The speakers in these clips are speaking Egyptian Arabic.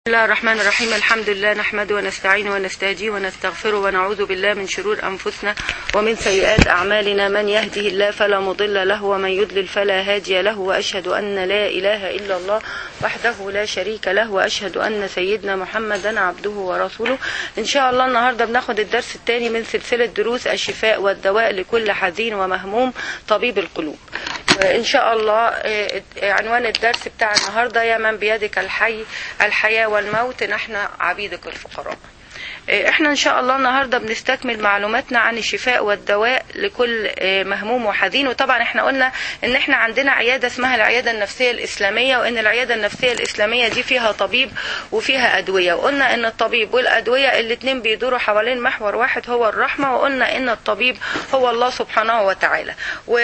بسم الله الرحمن الرحيم الحمد لله نحمده ونستعينه ونستهديه ونستغفره ونعوذ بالله من شرور أنفسنا ومن سيئات أعمالنا من يهده الله فلا مضل له ومن يضلل فلا هادي له وأشهد أن لا إله إلا الله وحده لا شريك له وأشهد أن سيدنا محمدا عبده ورسوله إن شاء الله النهاردة بناخد الدرس الثاني من سلسلة دروس الشفاء والدواء لكل حزين ومهموم طبيب القلوب إن شاء الله عنوان الدرس بتاع النهاردة يا من بيدك الحي الحياة والموت نحن عبيدك الفقراء احنا ان شاء الله النهارده بنستكمل معلوماتنا عن الشفاء والدواء لكل مهموم وحزين وطبعا احنا قلنا ان احنا عندنا عياده اسمها العياده النفسيه الاسلاميه وان العياده النفسيه الاسلاميه دي فيها طبيب وفيها ادويه وقلنا ان الطبيب والادويه الاثنين بيدوروا حوالين محور واحد هو الرحمه وقلنا ان الطبيب هو الله سبحانه وتعالى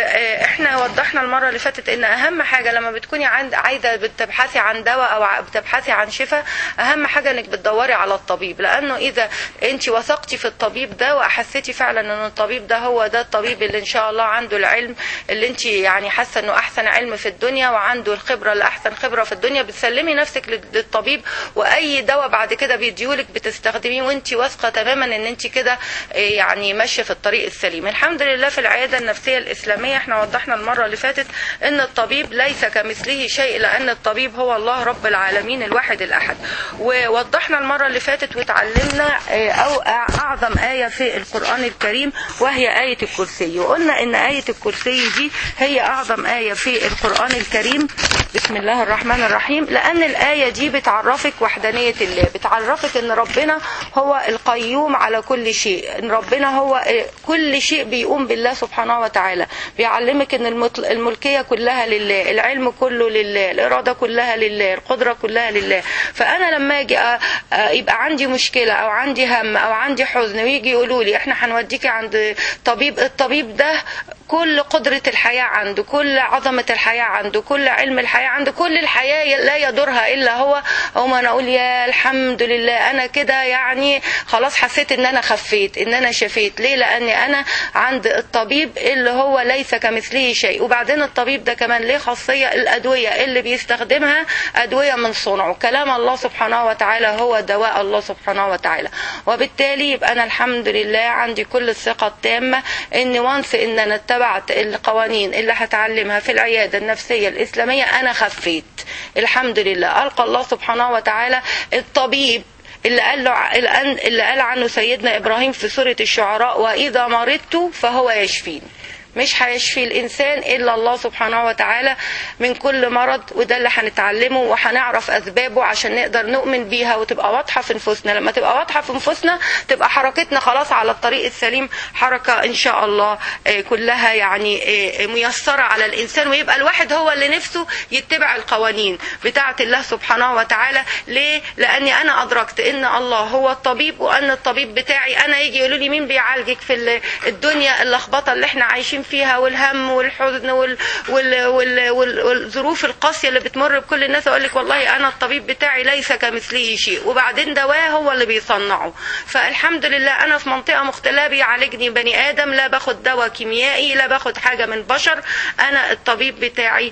واحنا وضحنا المره اللي فاتت ان اهم حاجه لما بتكوني عند عايزه بتبحثي عن دواء او بتبحثي عن شفاء اهم حاجه انك بتدوري على الطبيب لانه اذا انت وثقتي في الطبيب ده وحسيتي فعلا ان الطبيب ده هو ده الطبيب اللي ان شاء الله عنده العلم اللي انت يعني حاسه انه احسن علم في الدنيا وعنده الخبره اللي احسن خبره في الدنيا بتسلمي نفسك للطبيب واي دواء بعد كده بيديهولك بتستخدميه وانت واثقه تماما ان انت كده يعني ماشيه في الطريق السليم الحمد لله في العياده النفسيه الاسلاميه احنا وضحنا المره اللي فاتت ان الطبيب ليس كمثله شيء لان الطبيب هو الله رب العالمين الواحد الاحد ووضحنا المره اللي فاتت وتعلمنا أو أعظم آية في القرآن الكريم وهي آية الكرسي وقلنا إن آية الكرسي دي هي أعظم آية في القرآن الكريم بسم الله الرحمن الرحيم لأن الآية دي بتعرفك وحدانية الله بتعرفك إن ربنا هو القيوم على كل شيء إن ربنا هو كل شيء بيقوم بالله سبحانه وتعالى بيعلمك إن الملكية كلها لله العلم كله لله الإرادة كلها لله القدرة كلها لله فأنا لما أجي يبقى عندي مشكلة أو عندي هم او عندي حزن ويجي يقولوا لي احنا هنوديكي عند طبيب الطبيب ده كل قدرة الحياة عنده كل عظمة الحياة عنده كل علم الحياة عنده كل الحياة لا يدورها إلا هو أو أنا أقول يا الحمد لله أنا كده يعني خلاص حسيت إن أنا خفيت إن أنا شفيت ليه لأني أنا عند الطبيب اللي هو ليس كمثله شيء وبعدين الطبيب ده كمان ليه خاصية الأدوية اللي بيستخدمها أدوية من صنعه كلام الله سبحانه وتعالى هو دواء الله سبحانه وتعالى وبالتالي يبقى أنا الحمد لله عندي كل الثقة التامة إن وانس إن أنا اتبعت القوانين اللي هتعلمها في العيادة النفسية الإسلامية أنا خفيت الحمد لله ألقى الله سبحانه وتعالى الطبيب اللي قال له اللي قال عنه سيدنا إبراهيم في سورة الشعراء وإذا مرضت فهو يشفيني مش هيشفي الانسان الا الله سبحانه وتعالى من كل مرض وده اللي هنتعلمه وهنعرف اسبابه عشان نقدر نؤمن بيها وتبقى واضحه في نفوسنا لما تبقى واضحه في نفوسنا تبقى حركتنا خلاص على الطريق السليم حركه ان شاء الله كلها يعني ميسره على الانسان ويبقى الواحد هو اللي نفسه يتبع القوانين بتاعه الله سبحانه وتعالى ليه لاني انا ادركت ان الله هو الطبيب وان الطبيب بتاعي انا يجي يقولوا لي مين بيعالجك في الدنيا اللخبطه اللي احنا عايشين فيها والهم والحزن وال وال وال وال والظروف القاسية اللي بتمر بكل الناس أقول لك والله أنا الطبيب بتاعي ليس كمثله شيء وبعدين دواء هو اللي بيصنعه فالحمد لله أنا في منطقة مختلفة بيعالجني بني آدم لا باخد دواء كيميائي لا باخد حاجة من بشر أنا الطبيب بتاعي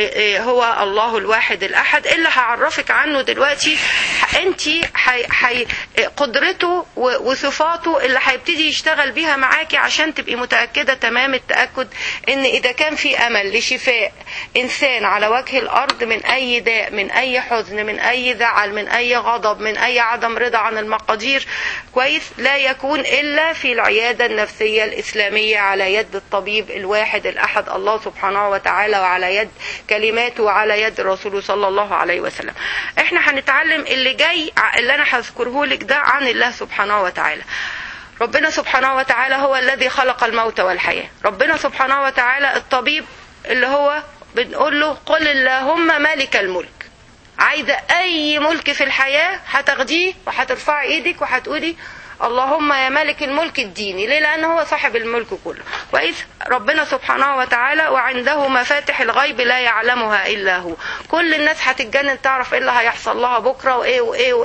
هو الله الواحد الأحد اللي هعرفك عنه دلوقتي انت حي حي قدرته وصفاته اللي هيبتدي يشتغل بيها معاكي عشان تبقي متأكدة تمام التأكد ان اذا كان في امل لشفاء انسان على وجه الارض من اي داء من اي حزن من اي زعل من اي غضب من اي عدم رضا عن المقادير كويس لا يكون الا في العيادة النفسية الاسلامية على يد الطبيب الواحد الاحد الله سبحانه وتعالى وعلى يد كلماته على يد الرسول صلى الله عليه وسلم احنا هنتعلم اللي جاي اللي انا هذكره لك ده عن الله سبحانه وتعالى ربنا سبحانه وتعالى هو الذي خلق الموت والحياة ربنا سبحانه وتعالى الطبيب اللي هو بنقول له قل اللهم مالك الملك عايزة اي ملك في الحياة هتاخديه وهترفعي ايدك وهتقولي اللهم يا مالك الملك الديني ليه لأنه هو صاحب الملك كله وإذ ربنا سبحانه وتعالى وعنده مفاتح الغيب لا يعلمها إلا هو كل الناس هتتجنن تعرف إيه اللي هيحصل لها بكرة وإيه وإيه وإيه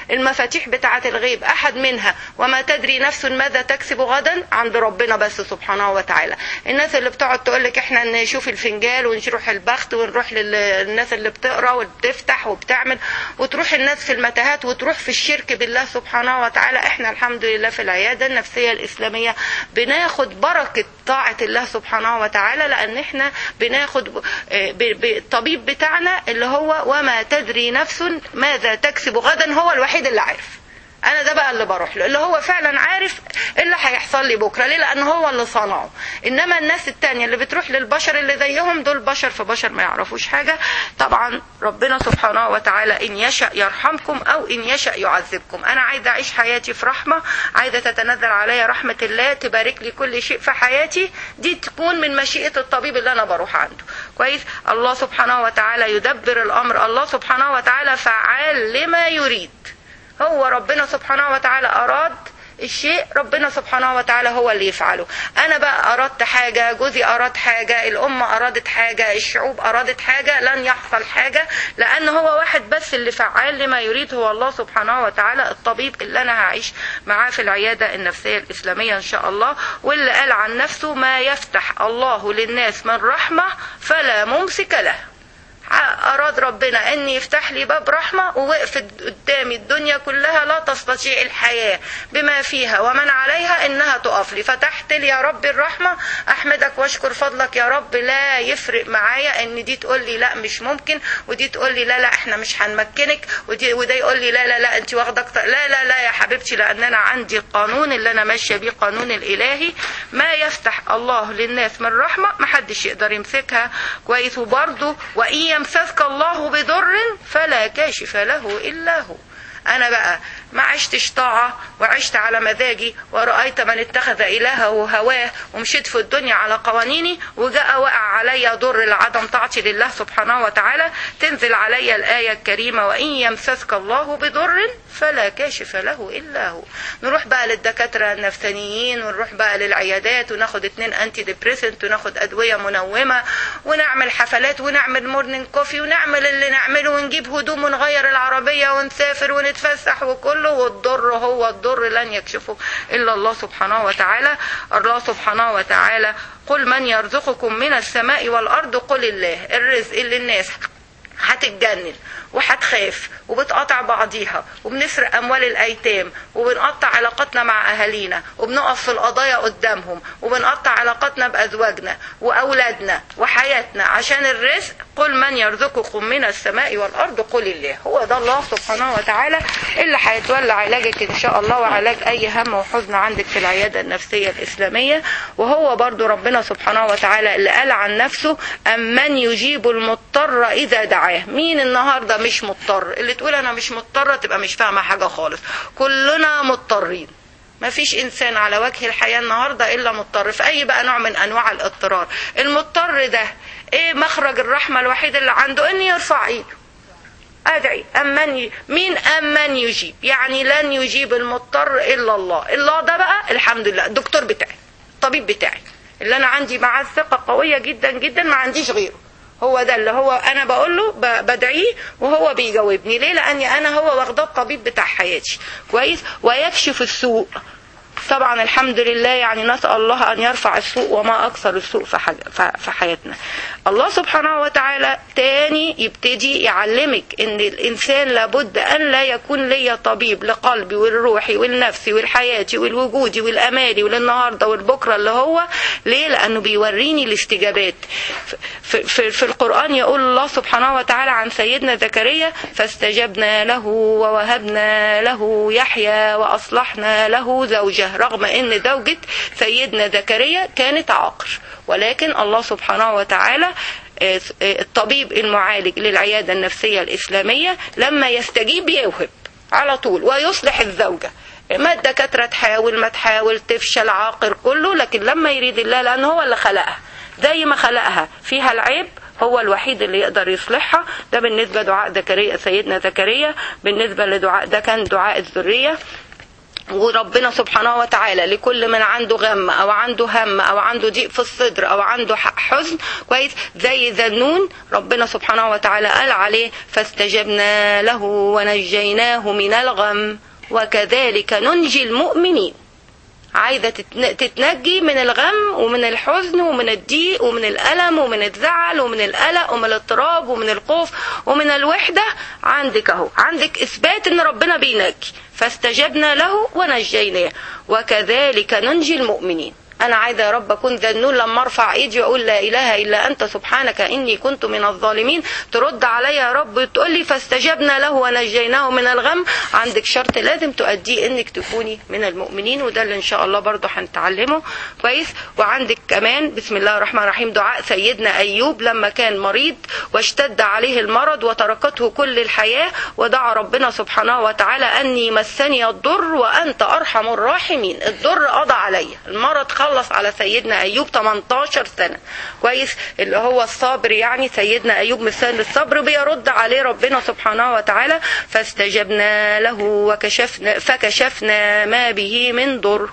المفاتيح بتاعة الغيب أحد منها وما تدري نفس ماذا تكسب غدا عند ربنا بس سبحانه وتعالى الناس اللي بتقعد تقول لك احنا نشوف الفنجان ونروح البخت ونروح للناس اللي بتقرا وبتفتح وبتعمل وتروح الناس في المتاهات وتروح في الشرك بالله سبحانه وتعالى احنا الحمد لله في العيادة النفسية الإسلامية بناخد بركة طاعة الله سبحانه وتعالى لأن احنا بناخد الطبيب بتاعنا اللي هو وما تدري نفس ماذا تكسب غدا هو الوحيد اللي عارف انا ده بقى اللي بروح له اللي هو فعلا عارف ايه اللي هيحصل لي بكره ليه لان هو اللي صنعه انما الناس التانية اللي بتروح للبشر اللي زيهم دول بشر في بشر ما يعرفوش حاجه طبعا ربنا سبحانه وتعالى ان يشاء يرحمكم او ان يشاء يعذبكم انا عايزه اعيش حياتي في رحمه عايزه تتنزل عليا رحمه الله تبارك لي كل شيء في حياتي دي تكون من مشيئه الطبيب اللي انا بروح عنده كويس الله سبحانه وتعالى يدبر الامر الله سبحانه وتعالى فعال لما يريد هو ربنا سبحانه وتعالى أراد الشيء ربنا سبحانه وتعالى هو اللي يفعله انا بقى اردت حاجة جوزي اراد حاجة الامة ارادت حاجة الشعوب ارادت حاجة لن يحصل حاجة لان هو واحد بس اللي فعال لما يريد هو الله سبحانه وتعالى الطبيب اللي انا هعيش معاه في العيادة النفسية الاسلامية ان شاء الله واللي قال عن نفسه ما يفتح الله للناس من رحمة فلا ممسك له أراد ربنا أن يفتح لي باب رحمة ووقفت قدامي الدنيا كلها لا تستطيع الحياة بما فيها ومن عليها إنها تقف لي فتحت لي يا رب الرحمة أحمدك واشكر فضلك يا رب لا يفرق معايا إن دي تقول لي لا مش ممكن ودي تقول لي لا لا إحنا مش هنمكنك ودي وده يقول لي لا لا لا أنت واخدة أكتر لا لا لا يا حبيبتي لأن أنا عندي القانون اللي أنا ماشية بيه قانون الإلهي ما يفتح الله للناس من رحمة محدش يقدر يمسكها كويس وبرضه وإن يمسسك الله بضر فلا كاشف له إلا هو أنا بقى ما عشتش طاعة وعشت على مزاجي ورأيت من اتخذ إلهه هواه ومشيت في الدنيا على قوانيني وجاء وقع علي ضر لعدم طاعتي لله سبحانه وتعالى تنزل علي الآية الكريمة وإن يمسسك الله بضر فلا كاشف له إلا هو نروح بقى للدكاترة النفسانيين ونروح بقى للعيادات وناخد اتنين أنتي ديبريسنت وناخد أدوية منومة ونعمل حفلات ونعمل مورنينج كوفي ونعمل اللي نعمله ونجيب هدوم ونغير العربية ونسافر ونتفسح وكله والضر هو الضر لن يكشفه إلا الله سبحانه وتعالى الله سبحانه وتعالى قل من يرزقكم من السماء والأرض قل الله الرزق اللي الناس هتتجنن وهتخاف وبتقطع بعضيها وبنسرق اموال الايتام وبنقطع علاقاتنا مع اهالينا وبنقف في القضايا قدامهم وبنقطع علاقاتنا بازواجنا واولادنا وحياتنا عشان الرزق قل من يرزقكم من السماء والارض قل الله هو ده الله سبحانه وتعالى اللي هيتولى علاجك ان شاء الله وعلاج اي هم وحزن عندك في العياده النفسيه الاسلاميه وهو برضو ربنا سبحانه وتعالى اللي قال عن نفسه امن يجيب المضطر اذا دعاه مين النهارده مش مضطر اللي تقول انا مش مضطرة تبقى مش فاهمة حاجة خالص كلنا مضطرين ما فيش انسان على وجه الحياة النهاردة الا مضطر في اي بقى نوع من انواع الاضطرار المضطر ده ايه مخرج الرحمة الوحيد اللي عنده ان يرفع ايده ادعي امن ي... مين امن يجيب يعني لن يجيب المضطر الا الله الله ده بقى الحمد لله الدكتور بتاعي الطبيب بتاعي اللي انا عندي معاه ثقة قوية جدا جدا ما عنديش غيره هو ده اللي هو انا بقول له بدعيه وهو بيجاوبني ليه لاني انا هو واخداه الطبيب بتاع حياتي كويس ويكشف السوء طبعا الحمد لله يعني نسأل الله أن يرفع السوء وما أكثر السوء في, حاجة في حياتنا الله سبحانه وتعالى تاني يبتدي يعلمك ان الانسان لابد ان لا يكون ليا طبيب لقلبي والروحي والنفسي والحياتي والوجودي والامالي وللنهارده والبكره اللي هو ليه لانه بيوريني الاستجابات في, في, في القران يقول الله سبحانه وتعالى عن سيدنا زكريا فاستجبنا له ووهبنا له يحيى واصلحنا له زوجه رغم ان زوجة سيدنا زكريا كانت عاقر ولكن الله سبحانه وتعالى الطبيب المعالج للعيادة النفسية الإسلامية لما يستجيب يوهب على طول ويصلح الزوجة ما الدكاترة تحاول ما تحاول تفشل عاقر كله لكن لما يريد الله لأن هو اللي خلقها زي ما خلقها فيها العيب هو الوحيد اللي يقدر يصلحها ده بالنسبة دعاء زكريا سيدنا زكريا بالنسبة لدعاء ده كان دعاء الذرية وربنا سبحانه وتعالى لكل من عنده غم او عنده هم او عنده ضيق في الصدر او عنده حزن كويس زي ذنون ربنا سبحانه وتعالى قال عليه فاستجبنا له ونجيناه من الغم وكذلك ننجي المؤمنين عايزه تتنجي من الغم ومن الحزن ومن الضيق ومن الالم ومن الزعل ومن القلق ومن الاضطراب ومن الخوف ومن الوحده عندك اهو عندك اثبات ان ربنا بينجي فاستجبنا له ونجيناه وكذلك ننجي المؤمنين انا عايزه يا رب اكون ذنون لما ارفع ايدي واقول لا اله الا انت سبحانك اني كنت من الظالمين ترد عليا يا رب تقول لي فاستجبنا له ونجيناه من الغم عندك شرط لازم تؤديه انك تكوني من المؤمنين وده اللي ان شاء الله برضه هنتعلمه كويس وعندك كمان بسم الله الرحمن الرحيم دعاء سيدنا ايوب لما كان مريض واشتد عليه المرض وتركته كل الحياه ودعا ربنا سبحانه وتعالى اني مسني الضر وانت ارحم الراحمين الضر قضى عليا المرض خلص على سيدنا ايوب 18 سنه كويس اللي هو الصابر يعني سيدنا ايوب مثال الصبر بيرد عليه ربنا سبحانه وتعالى فاستجبنا له وكشفنا فكشفنا ما به من ضر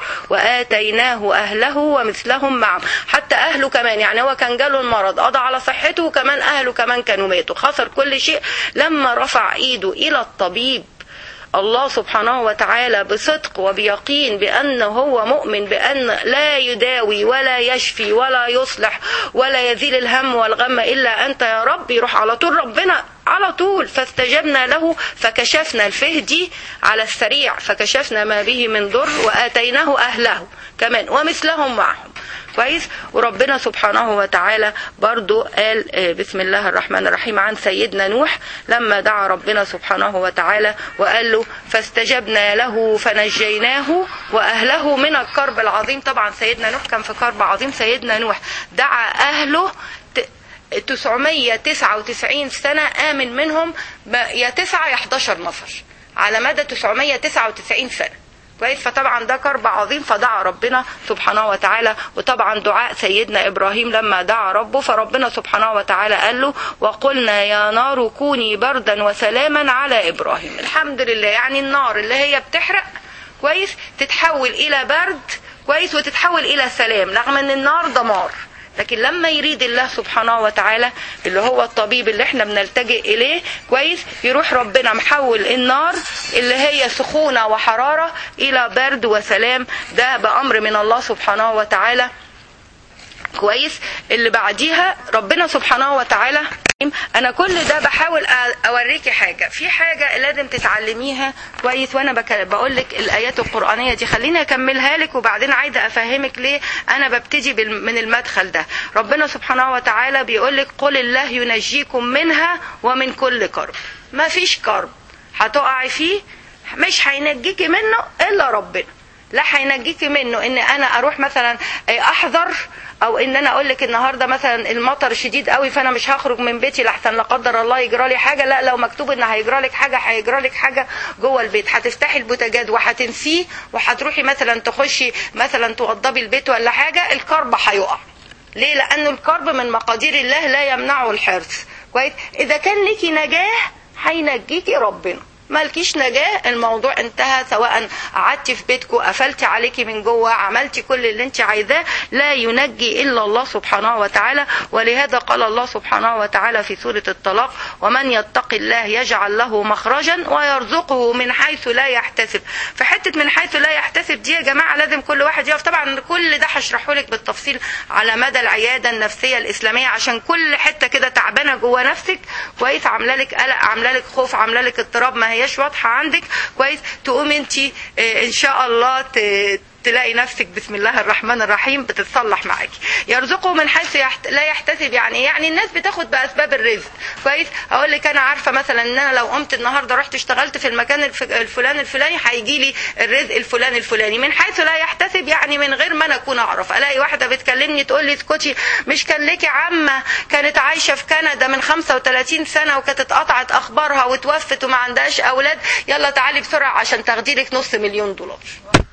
واتيناه اهله ومثلهم معهم حتى اهله كمان يعني هو كان جاله المرض قضى على صحته وكمان اهله كمان كانوا ماتوا خسر كل شيء لما رفع ايده الى الطبيب الله سبحانه وتعالى بصدق وبيقين بأنه هو مؤمن بأن لا يداوي ولا يشفي ولا يصلح ولا يزيل الهم والغم إلا أنت يا رب يروح على طول ربنا على طول فاستجبنا له فكشفنا الفهدي على السريع فكشفنا ما به من ضر وآتيناه أهله كمان ومثلهم معهم كويس وربنا سبحانه وتعالى برضو قال بسم الله الرحمن الرحيم عن سيدنا نوح لما دعا ربنا سبحانه وتعالى وقال له فاستجبنا له فنجيناه وأهله من الكرب العظيم طبعا سيدنا نوح كان في كرب عظيم سيدنا نوح دعا أهله 999 سنة آمن منهم يا 9 يا 11 نفر على مدى 999 سنة كويس فطبعا ده كرب عظيم فدعا ربنا سبحانه وتعالى وطبعا دعاء سيدنا ابراهيم لما دعا ربه فربنا سبحانه وتعالى قال له وقلنا يا نار كوني بردا وسلاما على ابراهيم الحمد لله يعني النار اللي هي بتحرق كويس تتحول الى برد كويس وتتحول الى سلام رغم ان النار دمار لكن لما يريد الله سبحانه وتعالى اللي هو الطبيب اللي احنا بنلتجئ اليه كويس يروح ربنا محول النار اللي هي سخونة وحرارة الى برد وسلام ده بامر من الله سبحانه وتعالى كويس اللي بعديها ربنا سبحانه وتعالى انا كل ده بحاول اوريكي حاجه في حاجه لازم تتعلميها كويس وانا بقول لك الايات القرانيه دي خليني اكملها لك وبعدين عايزه افهمك ليه انا ببتدي من المدخل ده ربنا سبحانه وتعالى بيقول لك قل الله ينجيكم منها ومن كل كرب ما فيش كرب هتقعي فيه مش هينجيكي منه الا ربنا لا هينجيكي منه ان انا اروح مثلا احذر او ان انا اقول لك النهارده مثلا المطر شديد قوي فانا مش هخرج من بيتي لحسن لا قدر الله يجرى لي حاجه لا لو مكتوب ان هيجرى لك حاجه هيجرى لك حاجه جوه البيت هتفتحي البوتاجاز وهتنسيه وهتروحي مثلا تخشي مثلا توضبي البيت ولا حاجه الكرب هيقع ليه لانه الكرب من مقادير الله لا يمنعه الحرص كويس اذا كان ليكي نجاه هينجيكي ربنا مالكيش نجاة الموضوع انتهى سواء قعدتي في بيتكم قفلتي عليكي من جوه عملتي كل اللي انت عايزاه لا ينجي الا الله سبحانه وتعالى ولهذا قال الله سبحانه وتعالى في سورة الطلاق ومن يتق الله يجعل له مخرجا ويرزقه من حيث لا يحتسب فحتة من حيث لا يحتسب دي يا جماعة لازم كل واحد يقف طبعا كل ده هشرحه لك بالتفصيل على مدى العيادة النفسية الإسلامية عشان كل حتة كده تعبانة جوه نفسك كويس عاملة لك قلق عاملة لك خوف عاملة لك اضطراب ما هي هياش واضحه عندك كويس تقوم انت ان شاء الله تلاقي نفسك بسم الله الرحمن الرحيم بتتصلح معاكي يرزقه من حيث يحت... لا يحتسب يعني يعني الناس بتاخد باسباب الرزق كويس اقول لك انا عارفه مثلا ان انا لو قمت النهارده رحت اشتغلت في المكان الف... الفلاني الفلاني هيجي لي الرزق الفلاني الفلاني من حيث لا يحتسب يعني من غير ما انا اكون اعرف الاقي واحده بتكلمني تقول لي اسكتي مش كان ليكي عمه كانت عايشه في كندا من 35 سنه وكانت اتقطعت اخبارها وتوفت وما عندهاش اولاد يلا تعالي بسرعه عشان تاخدي لك نص مليون دولار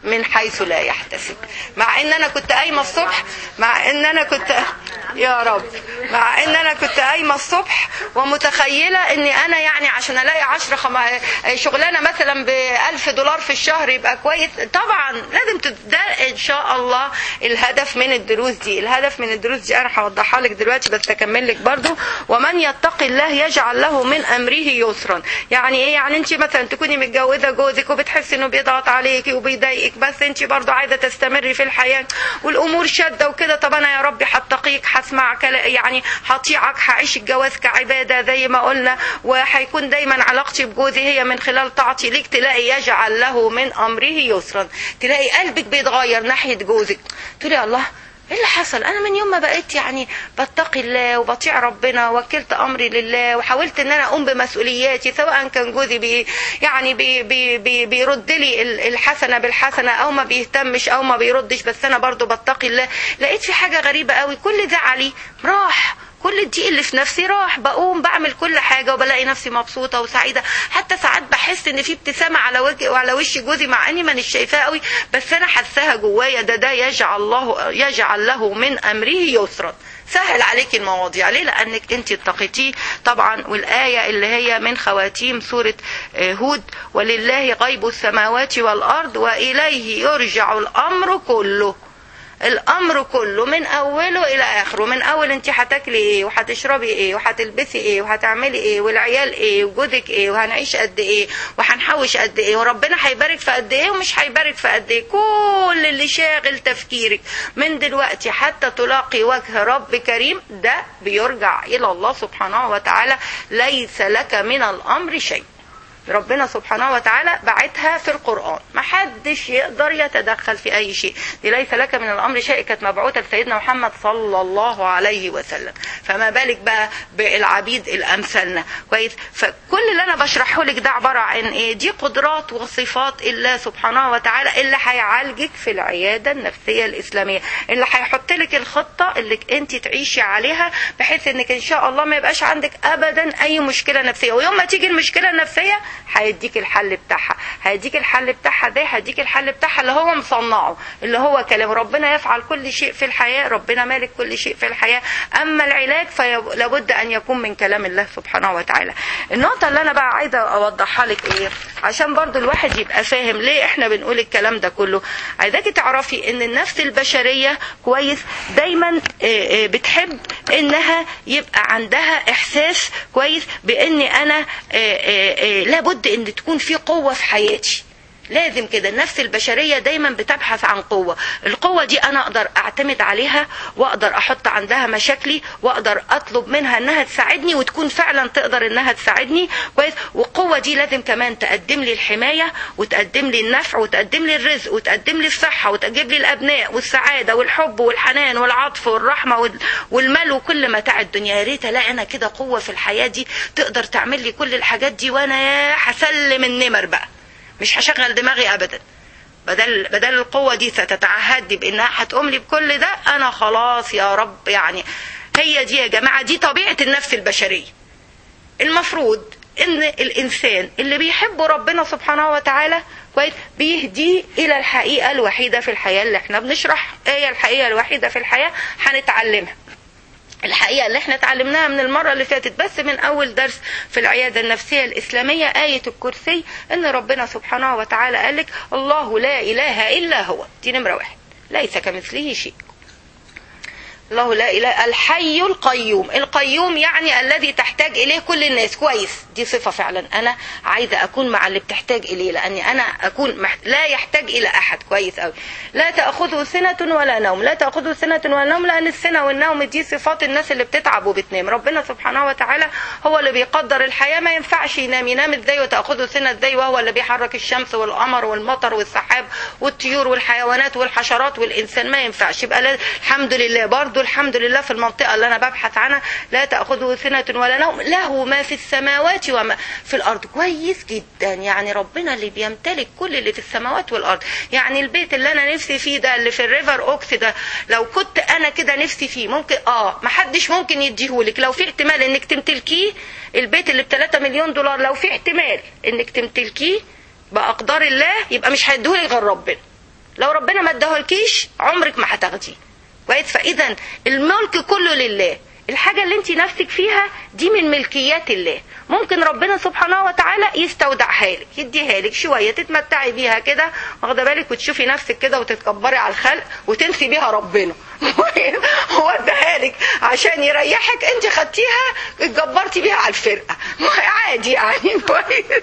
من حيث لا يحتسب مع ان انا كنت قايمه الصبح مع ان انا كنت يا رب مع ان انا كنت قايمه الصبح ومتخيله اني انا يعني عشان الاقي 10 خم... شغلانه مثلا ب 1000 دولار في الشهر يبقى كويس طبعا لازم ده ان شاء الله الهدف من الدروس دي الهدف من الدروس دي انا هوضحها لك دلوقتي بس اكمل لك برضو ومن يتق الله يجعل له من امره يسرا يعني ايه يعني انت مثلا تكوني متجوزه جوزك وبتحسي انه بيضغط عليكي وبيضايقك بس انت برضو عايزه تستمري في الحياه والامور شاده وكده طب انا يا ربي هتقيك هسمع يعني هطيعك هعيش الجواز كعباده زي ما قلنا وهيكون دايما علاقتي بجوزي هي من خلال طاعتي ليك تلاقي يجعل له من امره يسرا تلاقي قلبك بيتغير ناحيه جوزك تقولي الله ايه اللي حصل انا من يوم ما بقيت يعني بتقي الله وبطيع ربنا وكلت امري لله وحاولت ان انا اقوم بمسؤولياتي سواء كان جوزي بي يعني بي بي بي بيرد لي الحسنه بالحسنه او ما بيهتمش او ما بيردش بس انا برضو بتقي الله لقيت في حاجه غريبه قوي كل زعلي راح كل الضيق اللي في نفسي راح بقوم بعمل كل حاجه وبلاقي نفسي مبسوطه وسعيده حتى ساعات بحس ان في ابتسامه على وجهي وعلى وش جوزي مع اني مانيش شايفاها قوي بس انا حاساها جوايا ده ده يجعل الله يجعل له من امره يسرا سهل عليك المواضيع ليه لانك انت اتقيتيه طبعا والايه اللي هي من خواتيم سوره هود ولله غيب السماوات والارض واليه يرجع الامر كله الامر كله من اوله الى اخره من اول انت هتاكلي ايه وهتشربي ايه وهتلبسي ايه وهتعملي ايه والعيال ايه وجوزك ايه وهنعيش قد ايه وهنحوش قد ايه وربنا هيبارك في قد ايه ومش هيبارك في قد ايه كل اللي شاغل تفكيرك من دلوقتي حتى تلاقي وجه رب كريم ده بيرجع الى الله سبحانه وتعالى ليس لك من الامر شيء ربنا سبحانه وتعالى بعتها في القرآن ما حدش يقدر يتدخل في أي شيء دي ليس لك من الأمر شيء كانت مبعوثة لسيدنا محمد صلى الله عليه وسلم فما بالك بقى بالعبيد الأمثلنا كويس فكل اللي أنا بشرحه لك ده عبارة عن إيه دي قدرات وصفات الله سبحانه وتعالى اللي هيعالجك في العيادة النفسية الإسلامية اللي هيحط لك الخطة اللي أنت تعيشي عليها بحيث إنك إن شاء الله ما يبقاش عندك أبدا أي مشكلة نفسية ويوم ما تيجي المشكلة النفسية هيديك الحل بتاعها هيديك الحل بتاعها ده هيديك الحل بتاعها اللي هو مصنعه اللي هو كلام ربنا يفعل كل شيء في الحياة ربنا مالك كل شيء في الحياة أما العلاج فلابد أن يكون من كلام الله سبحانه وتعالى النقطة اللي أنا بقى عايزة أوضحها لك إيه عشان برضو الواحد يبقى فاهم ليه إحنا بنقول الكلام ده كله عايزاكي تعرفي إن النفس البشرية كويس دايما بتحب إنها يبقى عندها إحساس كويس بإن أنا لابد ان تكون في قوه في حياتي لازم كده النفس البشرية دايما بتبحث عن قوة القوة دي أنا أقدر أعتمد عليها وأقدر أحط عندها مشاكلي وأقدر أطلب منها أنها تساعدني وتكون فعلا تقدر أنها تساعدني كويس والقوة دي لازم كمان تقدم لي الحماية وتقدم لي النفع وتقدم لي الرزق وتقدم لي الصحة وتجيب لي الأبناء والسعادة والحب والحنان والعطف والرحمة والمال وكل متاع الدنيا يا ريت ألاقي أنا كده قوة في الحياة دي تقدر تعمل لي كل الحاجات دي وأنا هسلم النمر بقى مش هشغل دماغي ابدا بدل بدل القوه دي ستتعهدي بانها هتقوم لي بكل ده انا خلاص يا رب يعني هي دي يا جماعه دي طبيعه النفس البشريه المفروض ان الانسان اللي بيحب ربنا سبحانه وتعالى كويس بيهديه الى الحقيقه الوحيده في الحياه اللي احنا بنشرح ايه هي الحقيقه الوحيده في الحياه هنتعلمها الحقيقة اللي احنا اتعلمناها من المرة اللي فاتت بس من أول درس في العيادة النفسية الإسلامية آية الكرسي إن ربنا سبحانه وتعالى قال لك الله لا إله إلا هو دي نمرة واحد ليس كمثله شيء الله لا اله الحي القيوم القيوم يعني الذي تحتاج اليه كل الناس كويس دي صفه فعلا انا عايزه اكون مع اللي بتحتاج اليه لاني انا اكون محت... لا يحتاج الى احد كويس قوي لا تاخذه سنه ولا نوم لا تاخذه سنه ولا نوم لان السنه والنوم دي صفات الناس اللي بتتعب وبتنام ربنا سبحانه وتعالى هو اللي بيقدر الحياه ما ينفعش ينام ينام ازاي وتاخذه سنه ازاي وهو اللي بيحرك الشمس والقمر والمطر والسحاب والطيور والحيوانات والحشرات والانسان ما ينفعش يبقى الحمد لله برضه الحمد لله في المنطقة اللي أنا ببحث عنها لا تأخذه سنة ولا نوم له ما في السماوات وما في الأرض كويس جدا يعني ربنا اللي بيمتلك كل اللي في السماوات والأرض يعني البيت اللي أنا نفسي فيه ده اللي في الريفر أوكس ده لو كنت أنا كده نفسي فيه ممكن آه محدش ممكن يديهولك لو في احتمال إنك تمتلكيه البيت اللي ب 3 مليون دولار لو في احتمال إنك تمتلكيه بأقدار الله يبقى مش هيديهولك غير ربنا لو ربنا ما اداهولكيش عمرك ما هتاخديه كويس فاذا الملك كله لله الحاجة اللي انت نفسك فيها دي من ملكيات الله ممكن ربنا سبحانه وتعالى يستودعها لك يديها لك شوية تتمتعي بيها كده واخده بالك وتشوفي نفسك كده وتتكبري على الخلق وتنسي بيها ربنا هو اداها لك عشان يريحك انت خدتيها اتجبرتي بيها على الفرقة عادي يعني كويس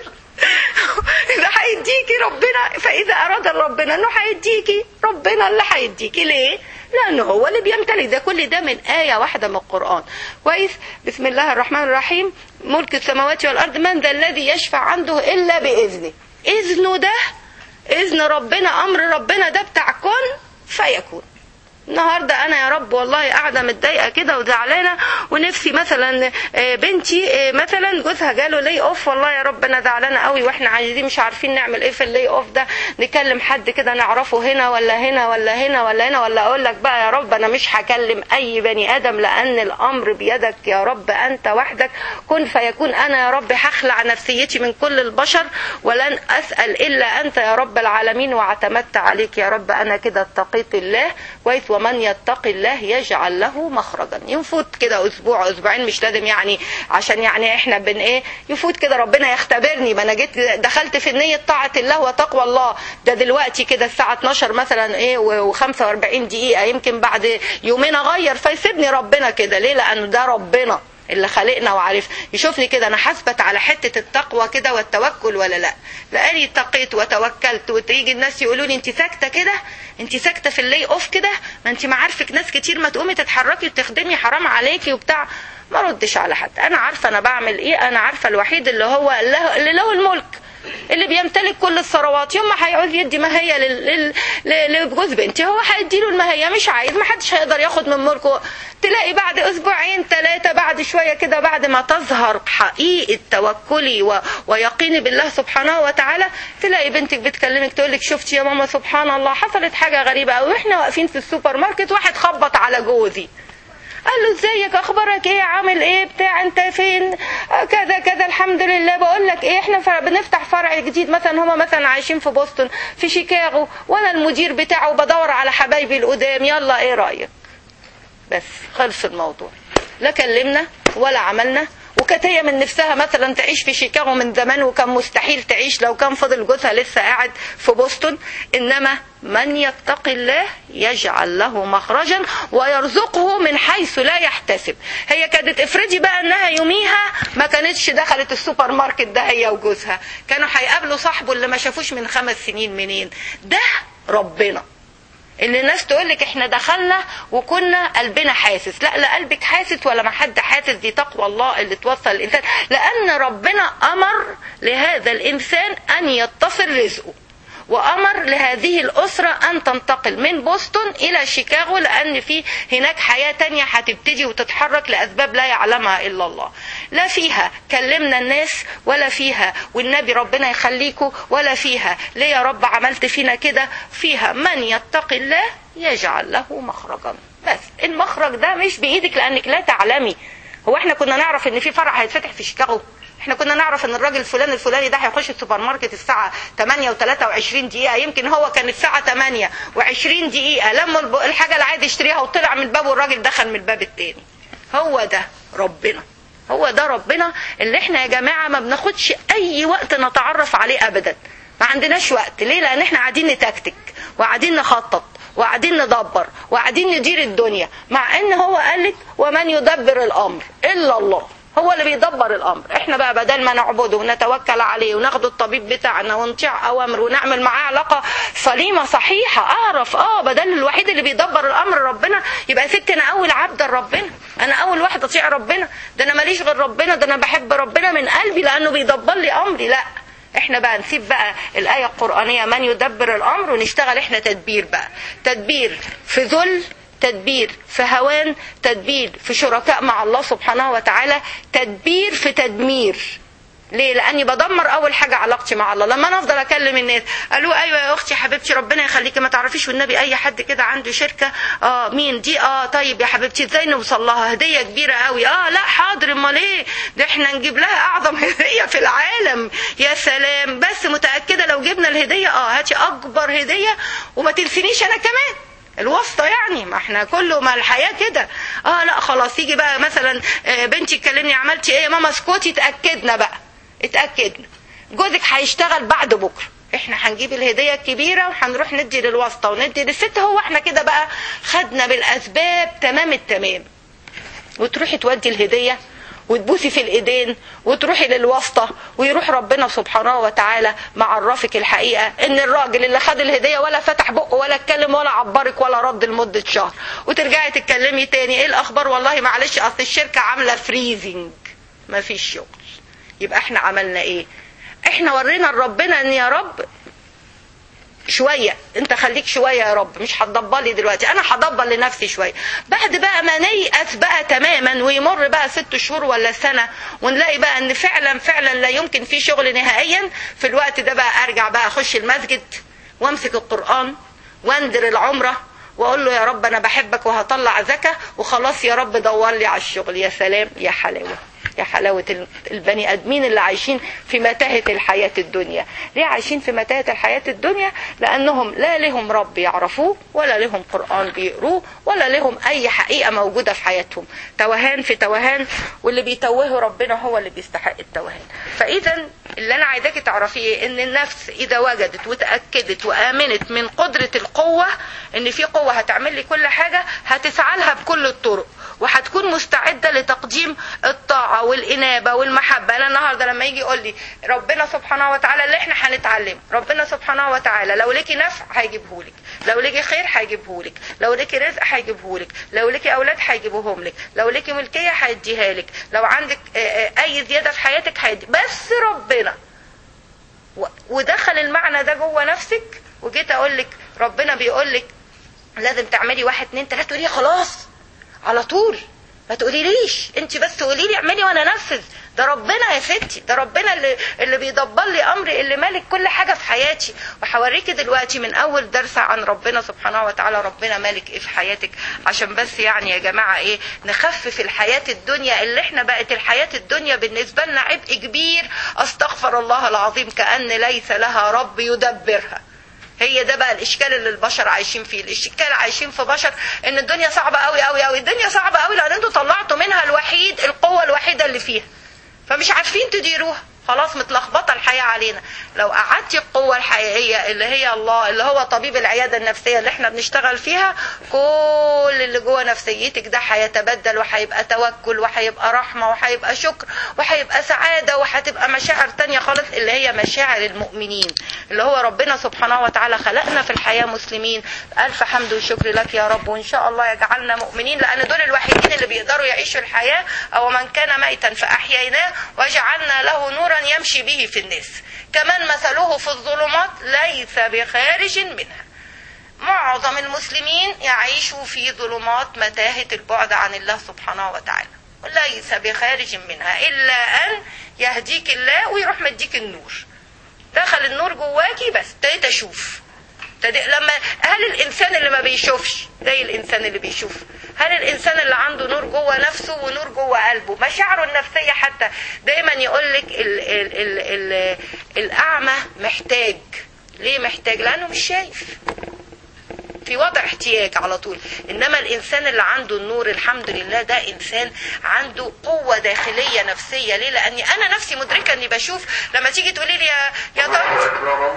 إذا هيديكي ربنا فإذا أراد ربنا إنه هيديكي ربنا اللي هيديكي ليه؟ لأنه هو اللي بيمتلك ده كل ده من آية واحدة من القرآن كويس بسم الله الرحمن الرحيم ملك السماوات والأرض من ذا الذي يشفع عنده إلا بإذنه إذنه ده إذن ربنا أمر ربنا ده بتاع كن فيكون النهارده انا يا رب والله قاعده متضايقه كده وزعلانه ونفسي مثلا بنتي مثلا جوزها جاله لي اوف والله يا رب انا زعلانه قوي واحنا عايزين مش عارفين نعمل ايه في اللي اوف ده نكلم حد كده نعرفه هنا ولا هنا ولا هنا ولا هنا ولا اقول لك بقى يا رب انا مش هكلم اي بني ادم لان الامر بيدك يا رب انت وحدك كن فيكون انا يا رب هخلع نفسيتي من كل البشر ولن اسال الا انت يا رب العالمين واعتمدت عليك يا رب انا كده اتقيت الله كويس ومن يتقي الله يجعل له مخرجا يفوت كده اسبوع اسبوعين مش لازم يعني عشان يعني احنا بن ايه يفوت كده ربنا يختبرني ما انا جيت دخلت في نيه طاعه الله وتقوى الله ده دلوقتي كده الساعه 12 مثلا ايه و45 دقيقه يمكن بعد يومين اغير فيسيبني ربنا كده ليه لانه ده ربنا اللي خلقنا وعارف يشوفني كده انا حاسبت على حته التقوى كده والتوكل ولا لا لاني اتقيت وتوكلت وتيجي الناس يقولوا لي انت ساكته كده انت ساكته في اللي اوف كده ما انت معارفك ناس كتير ما تقومي تتحركي وتخدمي حرام عليكي وبتاع ما ردش على حد انا عارفه انا بعمل ايه انا عارفه الوحيد اللي هو اللي له الملك اللي بيمتلك كل الثروات يوم ما هيعوز يدي ماهية لجوز بنتي هو هيدي له الماهية مش عايز ما حدش هيقدر ياخد من ملكه تلاقي بعد اسبوعين ثلاثة بعد شوية كده بعد ما تظهر حقيقة توكلي و... ويقيني بالله سبحانه وتعالى تلاقي بنتك بتكلمك تقول لك شفتي يا ماما سبحان الله حصلت حاجة غريبة قوي واحنا واقفين في السوبر ماركت واحد خبط على جوزي قال له ازيك اخبارك ايه عامل ايه بتاع انت فين كذا كذا الحمد لله بقول لك ايه احنا بنفتح فرع جديد مثلا هما مثلا عايشين في بوسطن في شيكاغو وانا المدير بتاعه بدور على حبايبي القدام يلا ايه رايك بس خلص الموضوع لا كلمنا ولا عملنا وكانت هي من نفسها مثلا تعيش في شيكاغو من زمان وكان مستحيل تعيش لو كان فضل جوزها لسه قاعد في بوسطن انما من يتقي الله يجعل له مخرجا ويرزقه من حيث لا يحتسب هي كانت افرضي بقى انها يوميها ما كانتش دخلت السوبر ماركت ده هي وجوزها كانوا هيقابلوا صاحبه اللي ما شافوش من خمس سنين منين ده ربنا اللي الناس تقول لك احنا دخلنا وكنا قلبنا حاسس لا لا قلبك حاسس ولا ما حد حاسس دي تقوى الله اللي توصل الانسان لان ربنا امر لهذا الانسان ان يتصل رزقه وامر لهذه الاسره ان تنتقل من بوسطن الى شيكاغو لان في هناك حياه تانية هتبتدي وتتحرك لاسباب لا يعلمها الا الله لا فيها كلمنا الناس ولا فيها والنبي ربنا يخليكم ولا فيها ليه يا رب عملت فينا كده فيها من يتقي الله يجعل له مخرجا بس المخرج ده مش بايدك لانك لا تعلمي هو احنا كنا نعرف ان في فرع هيتفتح في شيكاغو احنا كنا نعرف ان الراجل الفلاني الفلاني ده هيخش السوبر ماركت الساعة 8 و23 دقيقة يمكن هو كان الساعة 8 و20 دقيقة لما الحاجة اللي عايز يشتريها وطلع من الباب والراجل دخل من الباب التاني هو ده ربنا هو ده ربنا اللي احنا يا جماعة ما بناخدش اي وقت نتعرف عليه ابدا ما عندناش وقت ليه لان احنا قاعدين نتكتك وقاعدين نخطط وقاعدين ندبر وقاعدين ندير الدنيا مع ان هو قالك ومن يدبر الامر الا الله هو اللي بيدبر الامر احنا بقى بدل ما نعبده ونتوكل عليه وناخد الطبيب بتاعنا ونطيع اوامر ونعمل معاه علاقه سليمه صحيحه اعرف اه بدل الوحيد اللي بيدبر الامر ربنا يبقى ست انا اول عبد لربنا انا اول واحد اطيع ربنا ده انا ماليش غير ربنا ده انا بحب ربنا من قلبي لانه بيدبر لي امري لا احنا بقى نسيب بقى الآية القرآنية من يدبر الأمر ونشتغل احنا تدبير بقى تدبير في ذل تدبير في هوان تدبير في شركاء مع الله سبحانه وتعالى تدبير في تدمير ليه لاني بدمر اول حاجه علاقتي مع الله لما انا افضل اكلم الناس قالوا ايوه يا اختي حبيبتي ربنا يخليكي ما تعرفيش والنبي اي حد كده عنده شركه اه مين دي اه طيب يا حبيبتي ازاي نوصل لها هديه كبيره قوي اه لا حاضر امال ايه ده احنا نجيب لها اعظم هديه في العالم يا سلام بس متاكده لو جبنا جبنا الهديه اه هاتي اكبر هديه وما تنسينيش انا كمان الواسطة يعني ما احنا كله ما الحياة كده اه لا خلاص يجي بقى مثلا آه، بنتي تكلمني عملتي ايه يا ماما اسكتي اتأكدنا بقى اتأكدنا جوزك هيشتغل بعد بكرة احنا هنجيب الهدية الكبيرة وهنروح ندي للواسطة وندي للست هو احنا كده بقى خدنا بالاسباب تمام التمام وتروحي تودي الهدية وتبوسي في الايدين وتروحي للواسطة ويروح ربنا سبحانه وتعالى معرفك الحقيقة ان الراجل اللي خد الهدية ولا فتح بقه ولا اتكلم ولا عبرك ولا رد لمدة شهر وترجعي تتكلمي تاني ايه الاخبار والله معلش اصل الشركة عاملة فريزنج مفيش شغل يبقى احنا عملنا ايه احنا ورينا لربنا ان يا رب شويه انت خليك شويه يا رب مش هتدبر لي دلوقتي انا هدبر لنفسي شويه بعد بقى ما نيأس بقى تماما ويمر بقى ست شهور ولا سنه ونلاقي بقى ان فعلا فعلا لا يمكن في شغل نهائيا في الوقت ده بقى ارجع بقى اخش المسجد وامسك القران واندر العمره واقول له يا رب انا بحبك وهطلع زكاه وخلاص يا رب دور لي على الشغل يا سلام يا حلاوه يا حلاوة البني آدمين اللي عايشين في متاهة الحياة الدنيا ليه عايشين في متاهة الحياة الدنيا لأنهم لا لهم رب يعرفوه ولا لهم قرآن بيقروه ولا لهم أي حقيقة موجودة في حياتهم توهان في توهان واللي بيتوهه ربنا هو اللي بيستحق التوهان فإذا اللي أنا عايزاكي تعرفيه إن النفس إذا وجدت وتأكدت وآمنت من قدرة القوة إن في قوة هتعمل لي كل حاجة هتسعى لها بكل الطرق وهتكون مستعدة لتقديم الطاعة والإنابة والمحبة أنا النهاردة لما يجي يقول لي ربنا سبحانه وتعالى اللي احنا هنتعلم ربنا سبحانه وتعالى لو ليكي نفع هيجيبهولك لو ليكي خير هيجيبهولك لو ليكي رزق هيجيبهولك لو ليكي أولاد هيجيبوهم لك لو ليكي ملكية هيديها لك لو عندك أي زيادة في حياتك هيدي بس ربنا ودخل المعنى ده جوه نفسك وجيت أقول لك ربنا بيقول لك لازم تعملي واحد اتنين تلاته تقولي خلاص على طول ما تقوليليش انت بس قولي لي اعملي وانا انفذ ده ربنا يا ستي ده ربنا اللي اللي بيدبر لي امري اللي مالك كل حاجه في حياتي وهوريكي دلوقتي من اول درس عن ربنا سبحانه وتعالى ربنا مالك ايه في حياتك عشان بس يعني يا جماعه ايه نخفف الحياه الدنيا اللي احنا بقت الحياه الدنيا بالنسبه لنا عبء كبير استغفر الله العظيم كان ليس لها رب يدبرها هي ده بقى الاشكال اللي البشر عايشين فيه الاشكال عايشين في بشر ان الدنيا صعبه قوي قوي قوي الدنيا صعبه قوي لان انتوا طلعتوا منها الوحيد القوه الوحيده اللي فيها فمش عارفين تديروها خلاص متلخبطه الحياه علينا لو قعدتي القوه الحقيقيه اللي هي الله اللي هو طبيب العياده النفسيه اللي احنا بنشتغل فيها كل اللي جوه نفسيتك ده هيتبدل وهيبقى توكل وهيبقى رحمه وهيبقى شكر وهيبقى سعاده وهتبقى مشاعر تانية خالص اللي هي مشاعر المؤمنين اللي هو ربنا سبحانه وتعالى خلقنا في الحياه مسلمين الف حمد وشكر لك يا رب وان شاء الله يجعلنا مؤمنين لان دول الوحيدين اللي بيقدروا يعيشوا الحياه او من كان ميتا فاحييناه وجعلنا له نورا يمشي به في الناس كمن مثله في الظلمات ليس بخارج منها معظم المسلمين يعيشوا في ظلمات متاهة البعد عن الله سبحانه وتعالى ليس بخارج منها إلا أن يهديك الله ويروح مديك النور دخل النور جواكي بس ابتديت أشوف لما هل الانسان اللي ما بيشوفش زي الانسان اللي بيشوف هل الانسان اللي عنده نور جوه نفسه ونور جوه قلبه مشاعره النفسيه حتى دايما يقول لك ال ال ال ال الاعمى محتاج ليه محتاج لانه مش شايف في وضع احتياج على طول انما الانسان اللي عنده النور الحمد لله ده انسان عنده قوه داخليه نفسيه ليه لاني انا نفسي مدركه اني بشوف لما تيجي تقولي لي يا يا طنط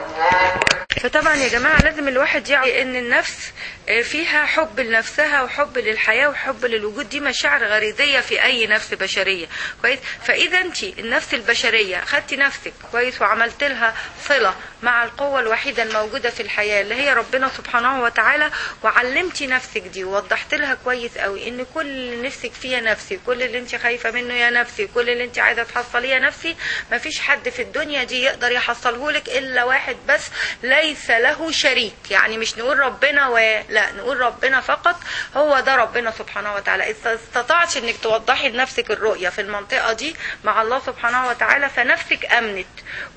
فطبعا يا جماعه لازم الواحد يعرف ان النفس فيها حب لنفسها وحب للحياه وحب للوجود دي مشاعر غريزيه في اي نفس بشريه كويس فاذا انت النفس البشريه خدتي نفسك كويس وعملت لها صله مع القوه الوحيده الموجوده في الحياه اللي هي ربنا سبحانه وتعالى وعلمتي نفسك دي ووضحت لها كويس قوي ان كل اللي نفسك فيه يا نفسي كل اللي انت خايفه منه يا نفسي كل اللي انت عايزه تحصليه يا نفسي مفيش حد في الدنيا دي يقدر يحصله لك الا واحد بس ليس ليس له شريك يعني مش نقول ربنا ولا نقول ربنا فقط هو ده ربنا سبحانه وتعالى إذا استطعتش انك توضحي لنفسك الرؤية في المنطقة دي مع الله سبحانه وتعالى فنفسك امنت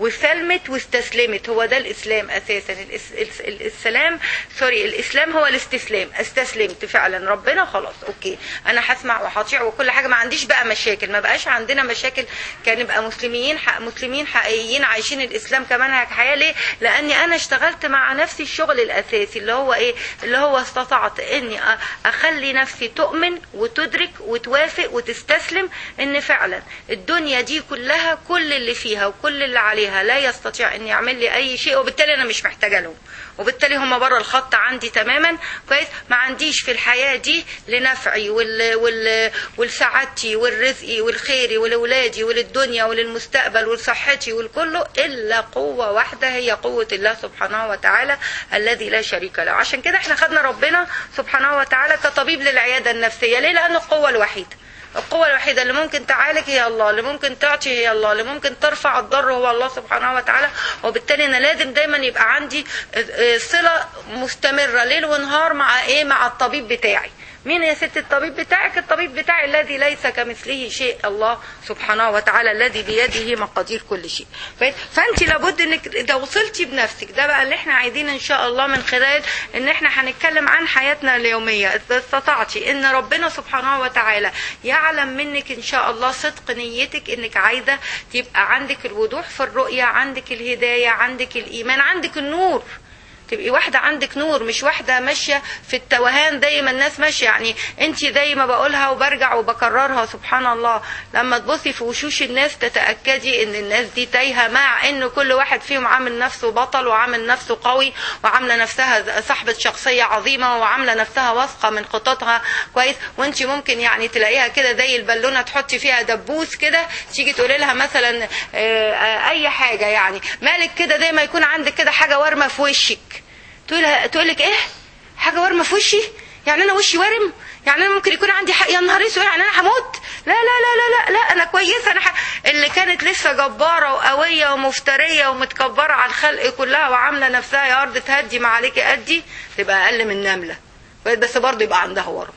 وسلمت واستسلمت هو ده الاسلام اساسا الإس- الس- السلام سوري الاسلام هو الاستسلام استسلمت فعلا ربنا خلاص اوكي انا هسمع وهطيع وكل حاجه ما عنديش بقى مشاكل ما بقاش عندنا مشاكل كان نبقى مسلمين حق مسلمين حقيقيين عايشين الاسلام كمنهج حياه ليه لاني انا اشتغلت مع نفسي الشغل الاساسي اللي هو ايه اللي هو استطعت اني أ- اخلي نفسي تؤمن وتدرك وتوافق وتستسلم ان فعلا الدنيا دي كلها كل اللي فيها وكل اللي عليها لا يستطيع ان يعمل لي اي شيء وبالتالي انا مش محتاجه لهم وبالتالي هم بره الخط عندي تماما كويس ما عنديش في الحياه دي لنفعي وال وال ولسعادتي والرزقي والخيري ولولادي وللدنيا وللمستقبل ولصحتي والكله الا قوه واحده هي قوه الله سبحانه وتعالى الذي لا شريك له عشان كده احنا خدنا ربنا سبحانه وتعالى كطبيب للعياده النفسيه ليه لانه القوه الوحيده القوة الوحيدة اللي ممكن تعالج هي الله اللي ممكن تعطي هي الله اللي ممكن ترفع الضر هو الله سبحانه وتعالى وبالتالي انا لازم دايما يبقى عندي آه، صلة مستمرة ليل ونهار مع ايه مع الطبيب بتاعي مين يا ست الطبيب بتاعك الطبيب بتاعي الذي ليس كمثله شيء الله سبحانه وتعالى الذي بيده مقادير كل شيء ف- فانت لابد انك اذا وصلتي بنفسك ده بقى اللي احنا عايزين ان شاء الله من خلال ان احنا هنتكلم عن حياتنا اليوميه اذا استطعتي ان ربنا سبحانه وتعالى يعلم منك ان شاء الله صدق نيتك انك عايزه تبقى عندك الوضوح في الرؤيه عندك الهدايه عندك الايمان عندك النور تبقي واحدة عندك نور مش واحدة ماشية في التوهان زي ما الناس ماشية يعني انت زي ما بقولها وبرجع وبكررها سبحان الله لما تبصي في وشوش الناس تتأكدي ان الناس دي تايهة مع ان كل واحد فيهم عامل نفسه بطل وعامل نفسه قوي وعاملة نفسها صاحبة شخصية عظيمة وعاملة نفسها واثقة من خططها كويس وانت ممكن يعني تلاقيها كده زي البالونة تحطي فيها دبوس كده تيجي تقولي لها مثلا آه، آه، اي حاجة يعني مالك كده زي ما يكون عندك كده حاجة وارمة في وشك تقول تقول لك ايه حاجه ورمه في وشي يعني انا وشي ورم يعني انا ممكن يكون عندي حق يا نهار اسود يعني انا هموت لا لا لا لا لا, لا انا كويسه انا ح... اللي كانت لسه جباره وقويه ومفتريه ومتكبره على الخلق كلها وعامله نفسها يا ارض تهدي ما عليكي ادي تبقى اقل من نمله بس برضه يبقى عندها ورم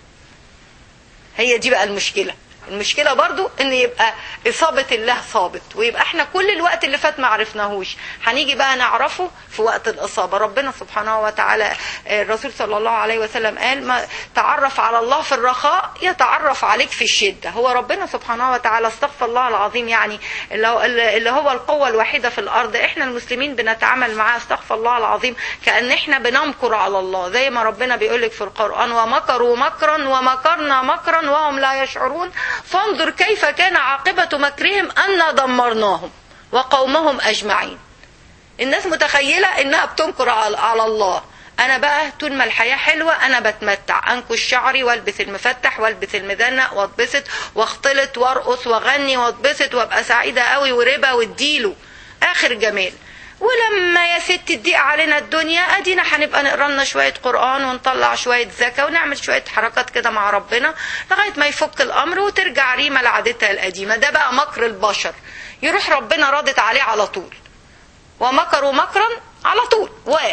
هي دي بقى المشكله المشكلة برضو ان يبقى اصابة الله صابت ويبقى احنا كل الوقت اللي فات ما عرفناهوش هنيجي بقى نعرفه في وقت الاصابة ربنا سبحانه وتعالى آه، الرسول صلى الله عليه وسلم قال ما تعرف على الله في الرخاء يتعرف عليك في الشدة هو ربنا سبحانه وتعالى استغفر الله العظيم يعني اللي هو, اللي هو القوة الوحيدة في الارض احنا المسلمين بنتعامل معاه استغفر الله العظيم كأن احنا بنمكر على الله زي ما ربنا بيقول لك في القرآن ومكروا مكرا ومكرنا مكرا وهم لا يشعرون فانظر كيف كان عاقبة مكرهم أنا دمرناهم وقومهم أجمعين الناس متخيلة إنها بتنكر على على الله أنا بقى طول ما الحياة حلوة أنا بتمتع أنكش شعري والبس المفتح والبس المدنق واتبسط واختلط وارقص واغني واتبسط وابقى سعيدة قوي وربا واديله آخر جمال ولما يا ست تضيق علينا الدنيا ادينا هنبقى نقرا لنا شويه قران ونطلع شويه زكاه ونعمل شويه حركات كده مع ربنا لغايه ما يفك الامر وترجع ريما لعادتها القديمه ده بقى مكر البشر يروح ربنا رادت عليه على طول ومكروا مكرا على طول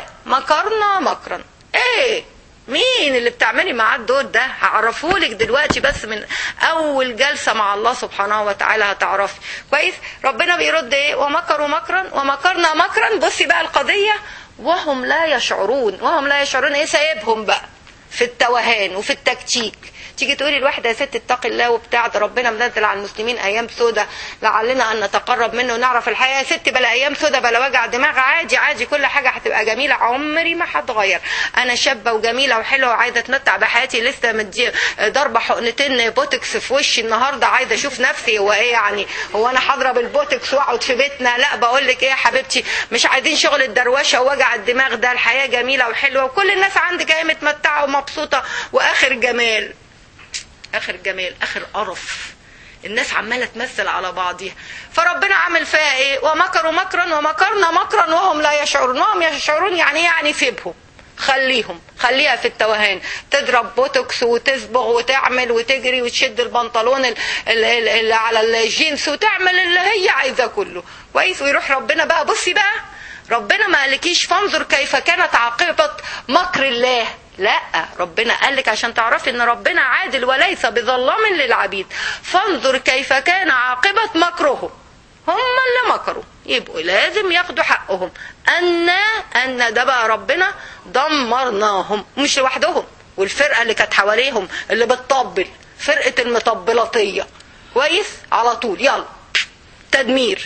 ومكرنا مكرا ايه مين اللي بتعملي معاه الدور ده هعرفهولك دلوقتي بس من اول جلسه مع الله سبحانه وتعالى هتعرفي كويس ربنا بيرد ايه ومكروا مكرا ومكرنا مكرا بصي بقى القضيه وهم لا يشعرون وهم لا يشعرون ايه سايبهم بقى في التوهان وفي التكتيك تيجي تقولي الواحدة يا ست اتقي الله وبتاع ده ربنا منزل على المسلمين ايام سودة لعلنا ان نتقرب منه ونعرف الحياه يا ست بلا ايام سودة بلا وجع دماغ عادي عادي كل حاجه هتبقى جميله عمري ما هتغير انا شابه وجميله وحلوه وعايزه اتمتع بحياتي لسه مدي ضربه حقنتين بوتكس في وشي النهارده عايزه اشوف نفسي هو ايه يعني هو انا هضرب البوتكس واقعد في بيتنا لا بقول لك ايه يا حبيبتي مش عايزين شغل الدروشه ووجع الدماغ ده الحياه جميله وحلوه وكل الناس عندك ايه متمتعه ومبسوطه واخر جمال اخر جمال اخر قرف الناس عماله تمثل على بعضيها فربنا عمل فيها ايه ومكروا مكرا ومكرنا مكرا وهم لا يشعرون وهم يشعرون يعني ايه يعني سيبهم خليهم خليها في التوهان تضرب بوتوكس وتصبغ وتعمل وتجري وتشد البنطلون اللي على الجينز وتعمل اللي هي عايزاه كله كويس ويروح ربنا بقى بصي بقى ربنا ما قالكيش فانظر كيف كانت عاقبة مكر الله لا ربنا قال لك عشان تعرفي ان ربنا عادل وليس بظلام للعبيد فانظر كيف كان عاقبة مكرهم هم اللي مكروا يبقوا لازم ياخدوا حقهم ان ان ده بقى ربنا دمرناهم مش لوحدهم والفرقه اللي كانت حواليهم اللي بتطبل فرقه المطبلاتيه كويس على طول يلا تدمير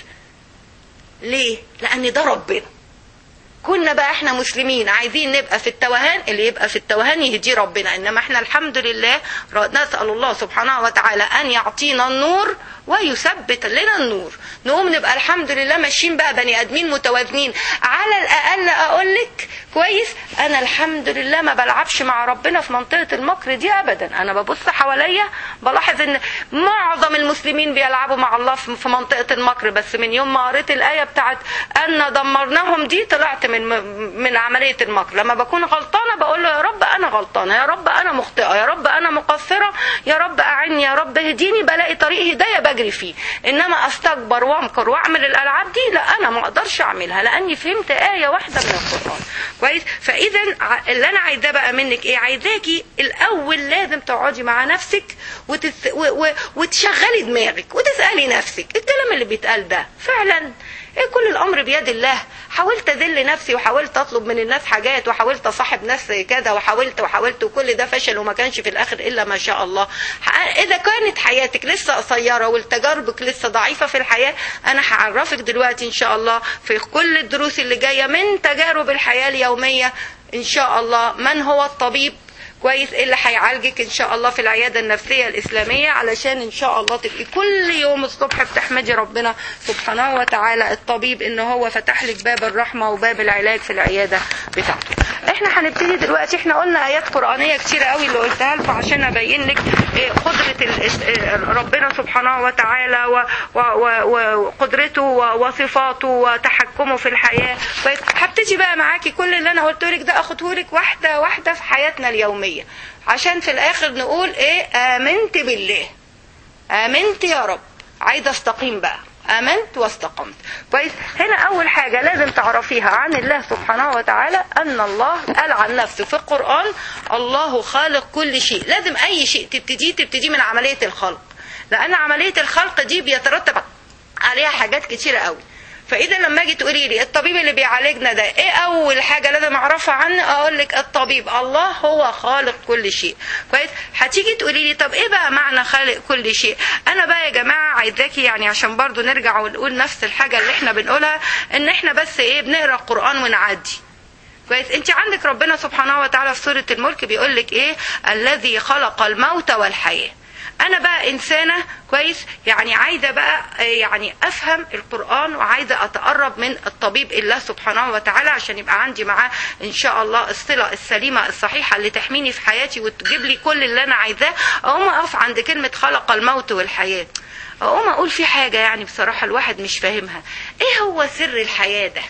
ليه لان ده ربنا كنا بقى احنا مسلمين عايزين نبقى في التوهان اللي يبقى في التوهان يهدي ربنا انما احنا الحمد لله نسال الله سبحانه وتعالى ان يعطينا النور ويثبت لنا النور نقوم نبقى الحمد لله ماشيين بقى بني ادمين متوازنين على الاقل اقول لك كويس انا الحمد لله ما بلعبش مع ربنا في منطقه المكر دي ابدا انا ببص حواليا بلاحظ ان معظم المسلمين بيلعبوا مع الله في منطقه المكر بس من يوم ما قريت الايه بتاعت ان دمرناهم دي طلعت من من عمليه المكر لما بكون غلطانه بقول له يا رب انا غلطانه يا رب انا مخطئه يا رب انا مقصره يا رب اعني يا رب اهديني بلاقي طريق هدايه بجري فيه انما استكبر وامكر واعمل الالعاب دي لا انا ما اقدرش اعملها لاني فهمت ايه واحده من القران كويس فاذا اللي انا عايزاه بقى منك ايه عايزاكي الاول لازم تقعدي مع نفسك وتس... و... و... وتشغلي دماغك وتسالي نفسك الكلام اللي بيتقال ده فعلا ايه كل الامر بيد الله حاولت اذل نفسي وحاولت اطلب من الناس حاجات وحاولت اصاحب ناس كذا وحاولت وحاولت وكل ده فشل وما كانش في الاخر الا ما شاء الله اذا كانت حياتك لسه قصيره والتجاربك لسه ضعيفه في الحياه انا هعرفك دلوقتي ان شاء الله في كل الدروس اللي جايه من تجارب الحياه اليوميه ان شاء الله من هو الطبيب كويس ايه اللي هيعالجك ان شاء الله في العياده النفسيه الاسلاميه علشان ان شاء الله تبقي كل يوم الصبح بتحمدي ربنا سبحانه وتعالى الطبيب ان هو فتح لك باب الرحمه وباب العلاج في العياده بتاعته احنا هنبتدي دلوقتي احنا قلنا ايات قرانيه كتيره قوي اللي قلتها لكم عشان ابين لك قدره ربنا سبحانه وتعالى وقدرته وصفاته وتحكمه في الحياه هبتدي بقى معاكي كل اللي انا قلته لك ده اخده لك واحده واحده في حياتنا اليوميه عشان في الاخر نقول ايه امنت بالله امنت يا رب عايزه استقيم بقى امنت واستقمت كويس هنا اول حاجه لازم تعرفيها عن الله سبحانه وتعالى ان الله قال عن نفسه في القران الله خالق كل شيء لازم اي شيء تبتديه تبتديه من عمليه الخلق لان عمليه الخلق دي بيترتب عليها حاجات كتيره قوي فاذا لما اجي تقولي لي الطبيب اللي بيعالجنا ده ايه اول حاجه لازم اعرفها عنه اقول لك الطبيب الله هو خالق كل شيء كويس هتيجي تقولي لي طب ايه بقى معنى خالق كل شيء انا بقى يا جماعه عايزاكي يعني عشان برضو نرجع ونقول نفس الحاجه اللي احنا بنقولها ان احنا بس ايه بنقرا القران ونعدي كويس انت عندك ربنا سبحانه وتعالى في سوره الملك بيقول لك ايه الذي خلق الموت والحياه انا بقى انسانه كويس يعني عايزه بقى يعني افهم القران وعايزه اتقرب من الطبيب الله سبحانه وتعالى عشان يبقى عندي معاه ان شاء الله الصله السليمه الصحيحه اللي تحميني في حياتي وتجيب لي كل اللي انا عايزاه اقوم اقف عند كلمه خلق الموت والحياه اقوم اقول في حاجه يعني بصراحه الواحد مش فاهمها ايه هو سر الحياه ده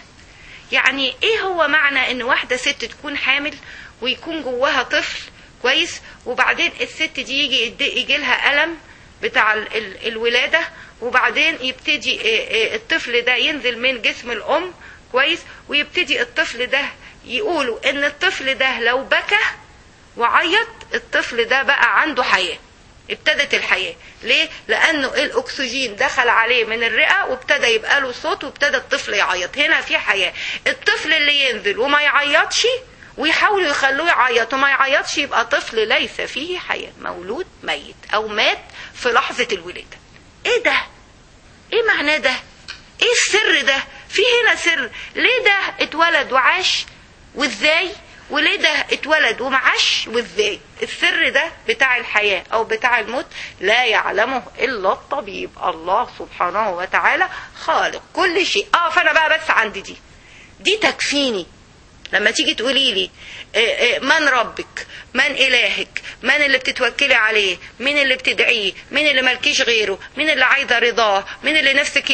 يعني ايه هو معنى ان واحده ست تكون حامل ويكون جواها طفل كويس وبعدين الست دي يجي يجي لها الم بتاع ال ال الولاده وبعدين يبتدي الطفل ده ينزل من جسم الام كويس ويبتدي الطفل ده يقولوا ان الطفل ده لو بكى وعيط الطفل ده بقى عنده حياه ابتدت الحياه ليه لانه الاكسجين دخل عليه من الرئه وابتدى يبقى له صوت وابتدى الطفل يعيط هنا في حياه الطفل اللي ينزل وما يعيطش ويحاولوا يخلوه يعيط وما يعيطش يبقى طفل ليس فيه حياة مولود ميت أو مات في لحظة الولادة إيه ده؟ إيه معناه ده؟ إيه السر ده؟ في هنا سر ليه ده اتولد وعاش وإزاي؟ وليه ده اتولد ومعاش وازاي السر ده بتاع الحياة او بتاع الموت لا يعلمه الا الطبيب الله سبحانه وتعالى خالق كل شيء اه فانا بقى بس عندي دي دي تكفيني لما تيجي تقولي لي من ربك من إلهك من اللي بتتوكلي عليه مين اللي بتدعيه مين اللي مالكيش غيره مين اللي عايزة رضاه مين اللي نفسك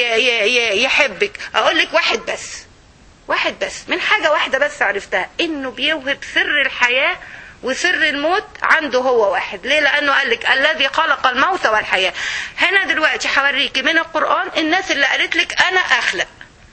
يحبك أقول لك واحد بس واحد بس من حاجة واحدة بس عرفتها إنه بيوهب سر الحياة وسر الموت عنده هو واحد ليه لانه قال لك الذي خلق الموت والحياه هنا دلوقتي هوريكي من القران الناس اللي قالت لك انا اخلق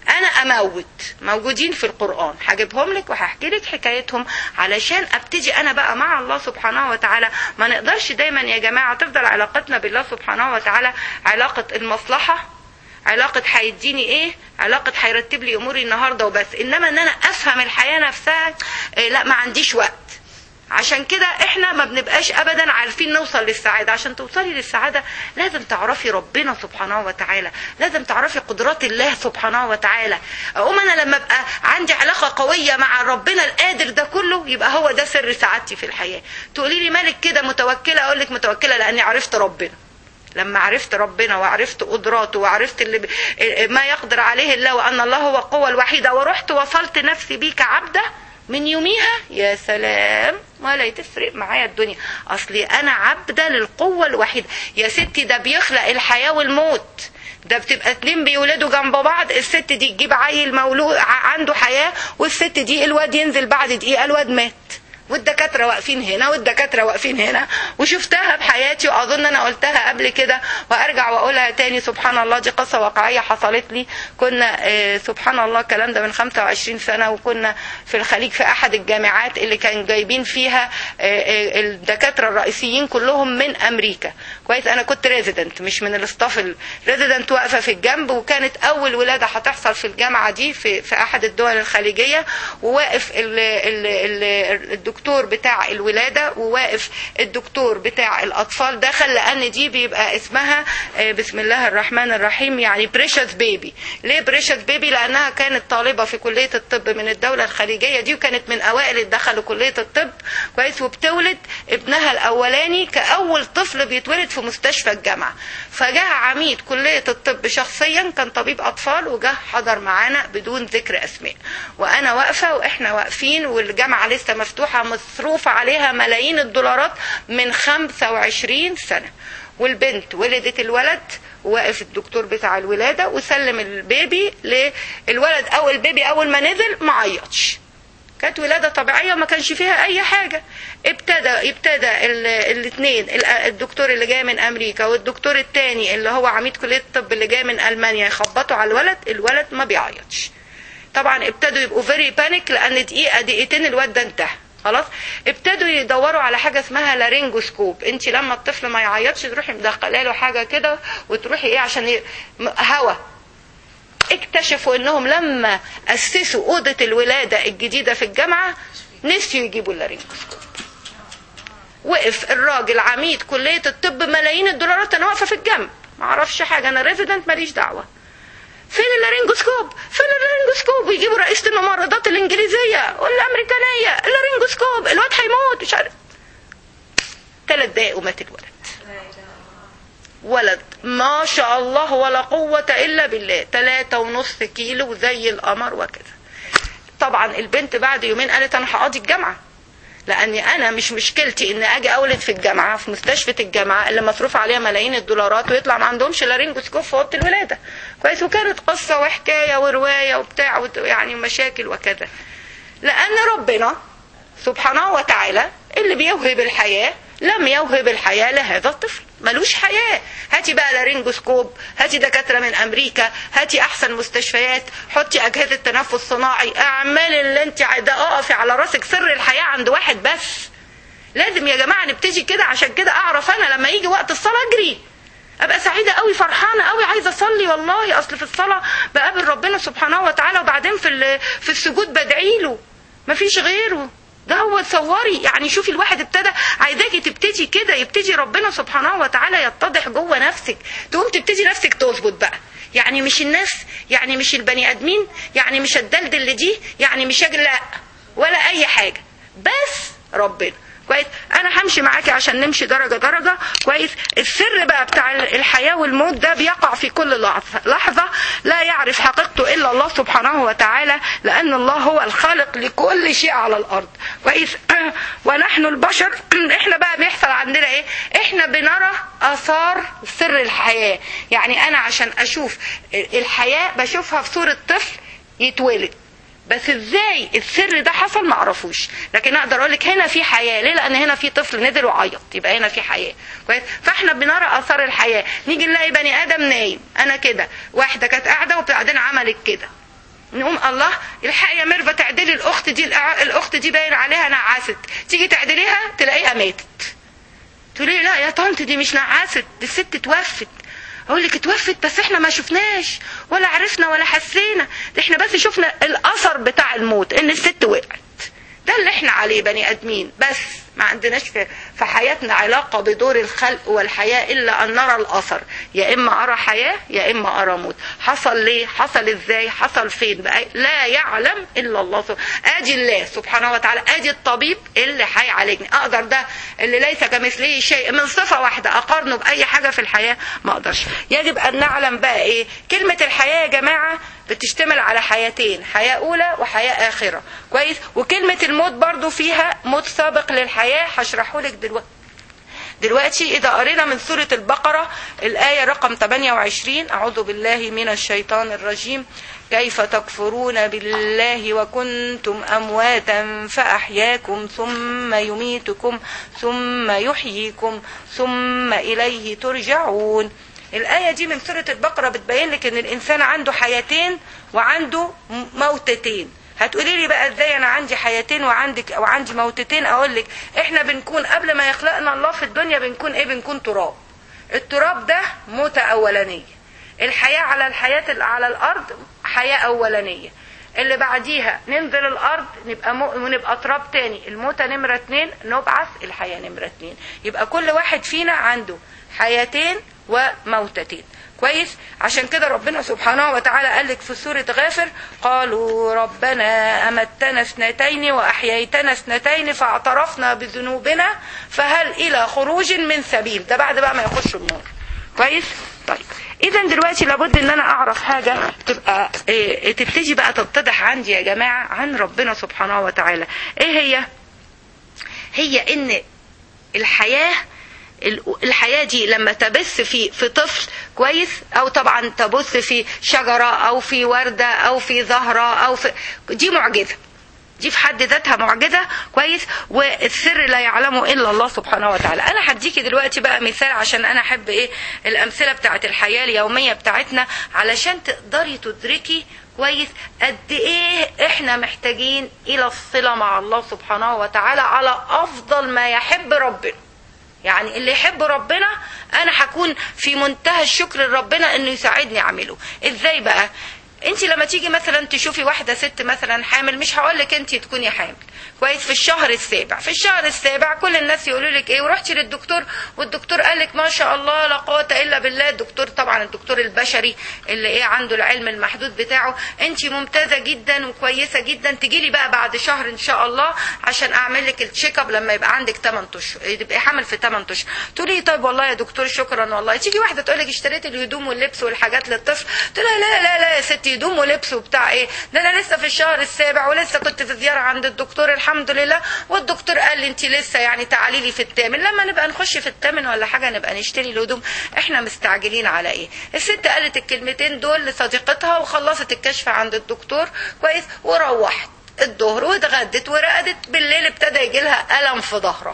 انا اموت موجودين في القران هجيبهم لك وهحكي لك حكايتهم علشان ابتدي انا بقى مع الله سبحانه وتعالى ما نقدرش دايما يا جماعه تفضل علاقتنا بالله سبحانه وتعالى علاقه المصلحه علاقة هيديني ايه علاقة هيرتب لي اموري النهاردة وبس انما ان انا افهم الحياة نفسها إيه لا ما عنديش وقت عشان كده احنا ما بنبقاش ابدا عارفين نوصل للسعادة عشان توصلي للسعادة لازم تعرفي ربنا سبحانه وتعالى لازم تعرفي قدرات الله سبحانه وتعالى اقوم انا لما ابقى عندي علاقة قوية مع ربنا القادر ده كله يبقى هو ده سر سعادتي في الحياة تقولي لي مالك كده متوكلة اقول لك متوكلة لاني عرفت ربنا لما عرفت ربنا وعرفت قدراته وعرفت اللي ب... ما يقدر عليه الله وان الله هو القوة الوحيدة ورحت وصلت نفسي بيه كعبدة من يوميها يا سلام ولا تفرق معايا الدنيا اصلي انا عبدة للقوة الوحيدة يا ستي ده بيخلق الحياة والموت ده بتبقى اتنين بيولدوا جنب بعض الست دي تجيب عيل مولود عنده حياة والست دي الواد ينزل بعد دقيقة الواد مات والدكاتره واقفين هنا والدكاتره واقفين هنا وشفتها بحياتي واظن انا قلتها قبل كده وارجع واقولها تاني سبحان الله دي قصه واقعيه حصلت لي كنا آه سبحان الله الكلام ده من 25 سنه وكنا في الخليج في احد الجامعات اللي كان جايبين فيها آه الدكاتره الرئيسيين كلهم من امريكا كويس انا كنت ريزيدنت مش من الاستاف الريزيدنت واقفه في الجنب وكانت اول ولاده هتحصل في الجامعه دي في في احد الدول الخليجيه وواقف ال ال ال الدكتور الدكتور بتاع الولادة وواقف الدكتور بتاع الأطفال دخل لأن دي بيبقى اسمها بسم الله الرحمن الرحيم يعني بريشس بيبي ليه بريشس بيبي لأنها كانت طالبة في كلية الطب من الدولة الخليجية دي وكانت من أوائل اللي دخلوا كلية الطب كويس وبتولد ابنها الأولاني كأول طفل بيتولد في مستشفى الجامعة فجاء عميد كلية الطب شخصيا كان طبيب أطفال وجه حضر معانا بدون ذكر أسماء وأنا واقفة وإحنا واقفين والجامعة لسه مفتوحة مصروف عليها ملايين الدولارات من 25 سنة والبنت ولدت الولد وقف الدكتور بتاع الولادة وسلم البيبي للولد أو البيبي أول ما نزل ما عيطش كانت ولادة طبيعية وما كانش فيها أي حاجة ابتدى ابتدى الاثنين الدكتور اللي جاي من أمريكا والدكتور الثاني اللي هو عميد كلية الطب اللي جاي من ألمانيا يخبطوا على الولد الولد ما بيعيطش طبعا ابتدوا يبقوا فيري بانيك لأن دقيقة دقيقتين الواد ده انتهى خلاص ابتدوا يدوروا على حاجه اسمها لارينجوسكوب انت لما الطفل ما يعيطش تروحي مدخله له حاجه كده وتروحي ايه عشان ي... هوا اكتشفوا انهم لما اسسوا اوضه الولاده الجديده في الجامعه نسيوا يجيبوا اللارينجوسكوب وقف الراجل عميد كليه الطب ملايين الدولارات انا واقفه في الجنب ما اعرفش حاجه انا ريزيدنت ماليش دعوه فين اللارينجوسكوب فين اللارينجوسكوب ويجيبوا رئيسة الممرضات الانجليزية والامريكانية اللارينجوسكوب الواد هيموت مش عارف ثلاث دقايق ومات الولد ولد ما شاء الله ولا قوة الا بالله ثلاثة ونص كيلو زي القمر وكذا طبعا البنت بعد يومين قالت انا هقضي الجامعة لاني انا مش مشكلتي ان اجي اولد في الجامعه في مستشفى الجامعه اللي مصروف عليها ملايين الدولارات ويطلع ما عندهمش لارينجوسكوب في اوضه الولاده كويس وكانت قصه وحكايه وروايه وبتاع يعني مشاكل وكذا لان ربنا سبحانه وتعالى اللي بيوهب الحياه لم يوهب الحياه لهذا الطفل ملوش حياه هاتي بقى لارينجوسكوب هاتي دكاتره من امريكا هاتي احسن مستشفيات حطي اجهزه تنفس صناعي اعملي اللي انت عايزاه اقفي على راسك سر الحياه عند واحد بس لازم يا جماعه نبتدي كده عشان كده اعرف انا لما يجي وقت الصلاه اجري ابقى سعيده قوي فرحانه قوي عايزه اصلي والله اصل في الصلاه بقابل ربنا سبحانه وتعالى وبعدين في في السجود بدعي له مفيش غيره ده هو تصوري يعني شوفي الواحد ابتدى عايزاكي تبتدي كده يبتدي ربنا سبحانه وتعالى يتضح جوه نفسك تقوم تبتدي نفسك تظبط بقى يعني مش الناس يعني مش البني ادمين يعني مش الدلدل دي يعني مش لا ولا اي حاجه بس ربنا كويس انا همشي معاكي عشان نمشي درجه درجه كويس السر بقى بتاع الحياه والموت ده بيقع في كل لحظه لحظه لا يعرف حقيقته الا الله سبحانه وتعالى لان الله هو الخالق لكل شيء على الارض كويس ونحن البشر احنا بقى بيحصل عندنا ايه احنا بنرى اثار سر الحياه يعني انا عشان اشوف الحياه بشوفها في صوره طفل يتولد بس ازاي السر ده حصل ما اعرفوش لكن اقدر اقول لك هنا في حياه ليه لان هنا في طفل نزل وعيط يبقى هنا في حياه كويس فاحنا بنرى اثار الحياه نيجي نلاقي بني ادم نايم انا كده واحده كانت قاعده وبعدين عملت كده نقوم الله الحق يا ميرفا تعدلي الاخت دي الاخت دي باين عليها نعست تيجي تعدليها تلاقيها ماتت تقولي لا يا طنط دي مش نعست دي الست توفت اقول لك اتوفت بس احنا ما شفناش ولا عرفنا ولا حسينا ده احنا بس شفنا الاثر بتاع الموت ان الست وقعت ده اللي احنا عليه بني ادمين بس ما عندناش في, في حياتنا علاقة بدور الخلق والحياة إلا أن نرى الأثر يا إما أرى حياة يا إما أرى موت حصل ليه حصل إزاي حصل فين بقى لا يعلم إلا الله سبحانه آدي الله سبحانه وتعالى آدي الطبيب اللي هيعالجني أقدر ده اللي ليس كمثله شيء من صفة واحدة أقارنه بأي حاجة في الحياة ما أقدرش يجب أن نعلم بقى إيه كلمة الحياة يا جماعة بتشتمل على حياتين حياة أولى وحياة آخرة كويس وكلمة الموت برضو فيها موت سابق للحياة هشرحه لك دلوقتي دلوقتي إذا قرينا من سورة البقرة الآية رقم 28 أعوذ بالله من الشيطان الرجيم كيف تكفرون بالله وكنتم أمواتا فأحياكم ثم يميتكم ثم يحييكم ثم إليه ترجعون الآية دي من سورة البقرة بتبين لك إن الإنسان عنده حياتين وعنده موتتين هتقولي لي بقى ازاي انا عندي حياتين وعندك وعندي موتتين اقول لك احنا بنكون قبل ما يخلقنا الله في الدنيا بنكون ايه بنكون تراب التراب ده موتة اولانية الحياة على الحياة على الارض حياة اولانية اللي بعديها ننزل الارض نبقى مو... ونبقى تراب تاني الموتة نمرة اتنين نبعث الحياة نمرة اتنين يبقى كل واحد فينا عنده حياتين وموتتين كويس عشان كده ربنا سبحانه وتعالى قال لك في سورة غافر قالوا ربنا أمتنا اثنتين وأحييتنا اثنتين فاعترفنا بذنوبنا فهل إلى خروج من سبيل ده بعد بقى ما يخشوا النار كويس طيب اذا دلوقتي لابد ان انا اعرف حاجة تبقى إيه تبتدي بقى تتضح عندي يا جماعة عن ربنا سبحانه وتعالى ايه هي هي ان الحياه الحياة دي لما تبث في في طفل كويس او طبعا تبث في شجرة او في وردة او في زهرة او في دي معجزة دي في حد ذاتها معجزة كويس والسر لا يعلمه إلا الله سبحانه وتعالى أنا هديكي دلوقتي بقى مثال عشان أنا أحب إيه الأمثلة بتاعت الحياة اليومية بتاعتنا علشان تقدري تدركي كويس قد ايه احنا محتاجين الى الصلة مع الله سبحانه وتعالى على افضل ما يحب ربنا يعني اللي يحب ربنا انا هكون في منتهى الشكر لربنا انه يساعدني اعمله ازاي بقى انت لما تيجي مثلا تشوفي واحده ست مثلا حامل مش هقول لك انت تكوني حامل كويس في الشهر السابع في الشهر السابع كل الناس يقولوا لك ايه ورحتي للدكتور والدكتور قال لك ما شاء الله لا قوه الا بالله الدكتور طبعا الدكتور البشري اللي ايه عنده العلم المحدود بتاعه انت ممتازه جدا وكويسه جدا تجي لي بقى بعد شهر ان شاء الله عشان اعمل لك التشيك اب لما يبقى عندك 8 اشهر تبقي حامل في 8 اشهر تقولي طيب والله يا دكتور شكرا والله تيجي واحده تقول لك اشتريت الهدوم واللبس والحاجات للطفل تقول لها لا لا لا يا ستي هدوم ولبس وبتاع ايه ده انا لسه في الشهر السابع ولسه كنت في زياره عند الدكتور الحمد لله والدكتور قال لي انت لسه يعني تعالي لي في الثامن لما نبقى نخش في الثامن ولا حاجه نبقى نشتري الهدوم احنا مستعجلين على ايه الست قالت الكلمتين دول لصديقتها وخلصت الكشف عند الدكتور كويس وروحت الظهر واتغدت ورقدت بالليل ابتدى يجي لها الم في ظهرها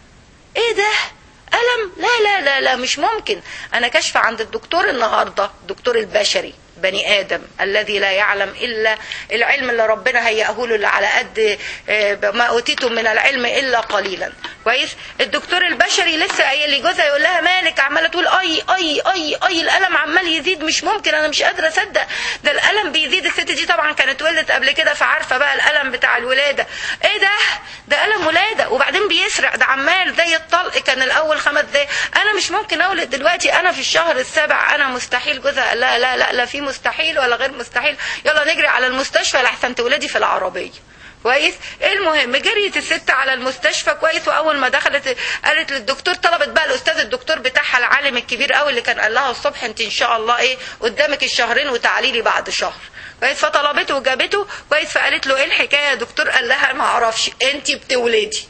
ايه ده ألم لا لا لا لا مش ممكن أنا كشف عند الدكتور النهاردة الدكتور البشري بني آدم الذي لا يعلم إلا العلم اللي ربنا هيأه له اللي على قد ما أوتيتم من العلم إلا قليلا كويس الدكتور البشري لسه قايل لي جوزها يقول لها مالك عماله تقول اي اي اي اي الالم عمال يزيد مش ممكن انا مش قادره اصدق ده الالم بيزيد الست دي طبعا كانت ولدت قبل كده فعارفه بقى الالم بتاع الولاده ايه ده ده الم ولاده وبعدين بيسرع ده عمال زي الطلق كان الاول خمس دقايق انا مش ممكن اولد دلوقتي انا في الشهر السابع انا مستحيل جوزها لا لا لا لا في مستحيل ولا غير مستحيل يلا نجري على المستشفى لحسن تولدي في العربيه كويس المهم جريت الست على المستشفى كويس واول ما دخلت قالت للدكتور طلبت بقى الاستاذ الدكتور بتاعها العالم الكبير قوي اللي كان قال لها الصبح انت ان شاء الله ايه قدامك الشهرين وتعالي لي بعد شهر كويس فطلبته وجابته كويس فقالت له ايه الحكايه يا دكتور قال لها ما اعرفش انت بتولدي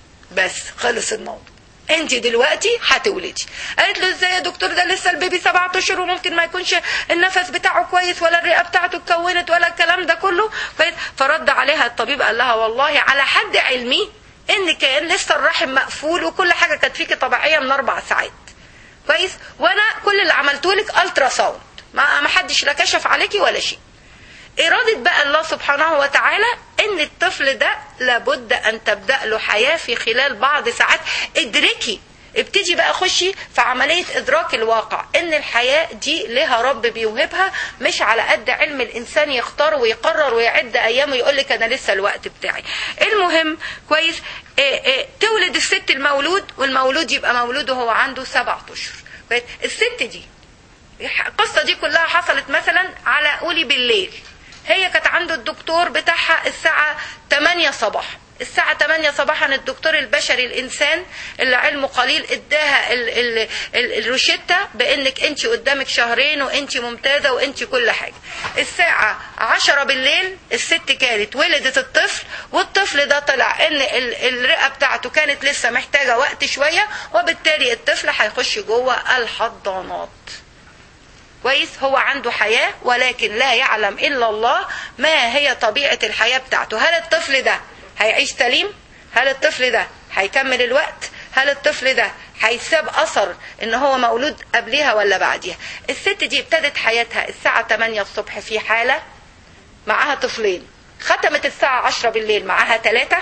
بس خلص الموضوع انت دلوقتي هتولدي قالت له ازاي يا دكتور ده لسه البيبي سبعة اشهر وممكن ما يكونش النفس بتاعه كويس ولا الرئه بتاعته اتكونت ولا الكلام ده كله كويس فرد عليها الطبيب قال لها والله على حد علمي ان كان لسه الرحم مقفول وكل حاجه كانت فيكي طبيعيه من اربع ساعات كويس وانا كل اللي عملته لك الترا ساوند ما ما حدش لا كشف عليكي ولا شيء إرادة بقى الله سبحانه وتعالى إن الطفل ده لابد أن تبدأ له حياة في خلال بعض ساعات ادركي ابتدي بقى خشي في عملية إدراك الواقع إن الحياة دي لها رب بيوهبها مش على قد علم الإنسان يختار ويقرر ويعد أيامه يقول لك أنا لسه الوقت بتاعي المهم كويس إيه إيه تولد الست المولود والمولود يبقى مولود وهو عنده سبعة أشهر كويس الست دي القصة دي كلها حصلت مثلا على قولي بالليل هي كانت عنده الدكتور بتاعها الساعة 8 صباحا الساعة 8 صباحا الدكتور البشري الإنسان اللي علمه قليل اداها ال ال ال الروشتة بأنك أنت قدامك شهرين وأنت ممتازة وأنت كل حاجة الساعة 10 بالليل الست كانت ولدت الطفل والطفل ده طلع أن ال الرئة بتاعته كانت لسه محتاجة وقت شوية وبالتالي الطفل هيخش جوه الحضانات كويس هو عنده حياة ولكن لا يعلم إلا الله ما هي طبيعة الحياة بتاعته هل الطفل ده هيعيش سليم هل الطفل ده هيكمل الوقت هل الطفل ده هيساب اثر ان هو مولود قبلها ولا بعديها الست دي ابتدت حياتها الساعة 8 الصبح في حالة معاها طفلين ختمت الساعة 10 بالليل معاها ثلاثة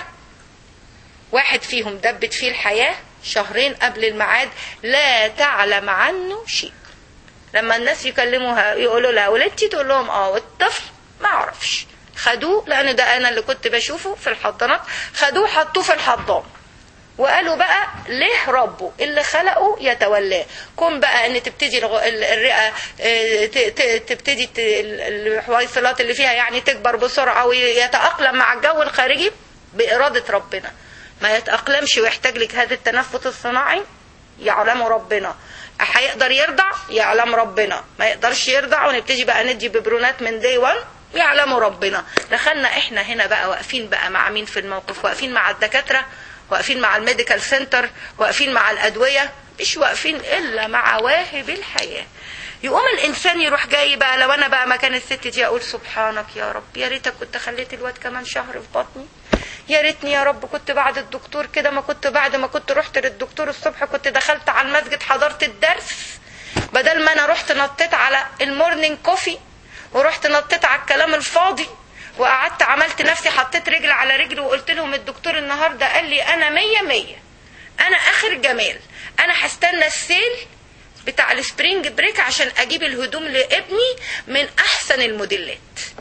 واحد فيهم دبت فيه الحياة شهرين قبل الميعاد لا تعلم عنه شيء لما الناس يكلموها يقولوا لها ولدتي تقول لهم اه والطفل ما اعرفش خدوه لان ده انا اللي كنت بشوفه في الحضانات خدوه حطوه في الحضان وقالوا بقى ليه ربه اللي خلقه يتولاه كون بقى ان تبتدي الرئه تبتدي الحويصلات اللي فيها يعني تكبر بسرعه ويتاقلم مع الجو الخارجي باراده ربنا ما يتاقلمش ويحتاج لك هذا التنفس الصناعي يعلمه ربنا هيقدر يرضع يعلم ربنا ما يقدرش يرضع ونبتدي بقى ندي ببرونات من دي 1 يعلموا ربنا دخلنا احنا هنا بقى واقفين بقى مع مين في الموقف واقفين مع الدكاتره واقفين مع الميديكال سنتر واقفين مع الادويه مش واقفين الا مع واهب الحياه يقوم الانسان يروح جاي بقى لو انا بقى مكان الست دي اقول سبحانك يا رب يا ريتك كنت خليت الواد كمان شهر في بطني يا ريتني يا رب كنت بعد الدكتور كده ما كنت بعد ما كنت رحت للدكتور الصبح كنت دخلت على المسجد حضرت الدرس بدل ما انا رحت نطيت على المورنينج كوفي ورحت نطيت على الكلام الفاضي وقعدت عملت نفسي حطيت رجل على رجل وقلت لهم الدكتور النهارده قال لي انا مية مية انا اخر جمال انا هستنى السيل بتاع السبرينج بريك عشان اجيب الهدوم لابني من احسن الموديلات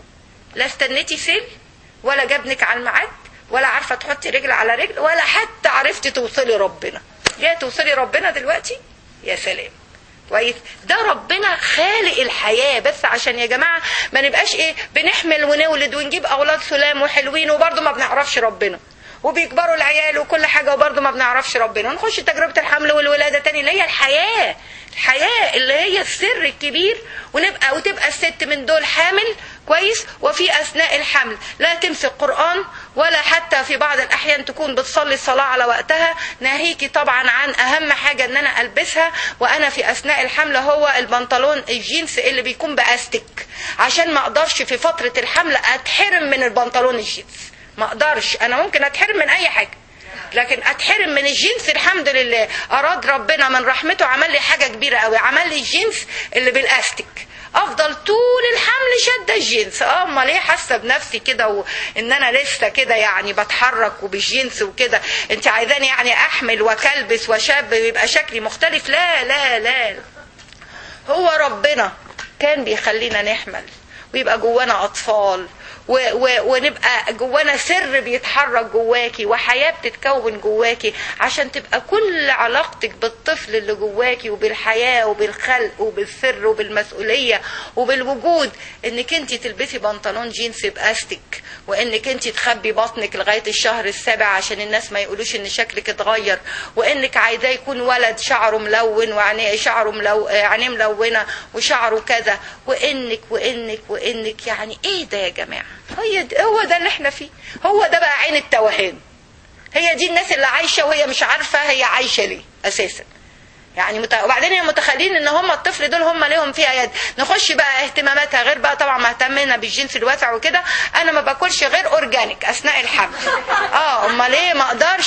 لا استنيتي سيل ولا جابنك على الميعاد ولا عارفه تحطي رجل على رجل ولا حتى عرفتي توصلي ربنا جايه توصلي ربنا دلوقتي يا سلام كويس ده ربنا خالق الحياة بس عشان يا جماعة ما نبقاش ايه بنحمل ونولد ونجيب اولاد سلام وحلوين وبرضه ما بنعرفش ربنا وبيكبروا العيال وكل حاجة وبرضه ما بنعرفش ربنا ونخش تجربة الحمل والولادة تاني اللي هي الحياة الحياة اللي هي السر الكبير ونبقى وتبقى الست من دول حامل كويس وفي اثناء الحمل لا تمسك قران ولا حتى في بعض الاحيان تكون بتصلي الصلاه على وقتها ناهيكي طبعا عن اهم حاجه ان انا البسها وانا في اثناء الحمل هو البنطلون الجينز اللي بيكون باستك عشان ما اقدرش في فتره الحمل اتحرم من البنطلون الجينز ما اقدرش انا ممكن اتحرم من اي حاجه لكن اتحرم من الجنس الحمد لله اراد ربنا من رحمته عمل لي حاجه كبيره قوي عمل لي الجنس اللي بالاستك افضل طول الحمل شاده الجنس اه امال ايه حاسه بنفسي كده وان انا لسه كده يعني بتحرك وبالجنس وكده انت عايزاني يعني احمل وكلبس وشاب ويبقى شكلي مختلف لا لا لا هو ربنا كان بيخلينا نحمل ويبقى جوانا اطفال و و ونبقى جوانا سر بيتحرك جواكي وحياة بتتكون جواكي عشان تبقى كل علاقتك بالطفل اللي جواكي وبالحياة وبالخلق وبالسر وبالمسؤولية وبالوجود انك انت تلبسي بنطلون جينز باستك وانك انت تخبي بطنك لغاية الشهر السابع عشان الناس ما يقولوش ان شكلك اتغير وانك عايزاه يكون ولد شعره ملون وعينيه شعره ملو... عينيه ملونة وشعره كذا وانك وانك وانك يعني ايه ده يا جماعه هي هو ده اللي احنا فيه هو ده بقى عين التوهان هي دي الناس اللي عايشه وهي مش عارفه هي عايشه ليه اساسا يعني مت... وبعدين هي متخيلين ان هم الطفل دول هم ليهم فيها يد نخش بقى اهتماماتها غير بقى طبعا مهتمنا بالجنس الواسع وكده انا ما باكلش غير اورجانيك اثناء الحمل اه امال ايه ما اقدرش ما اقدرش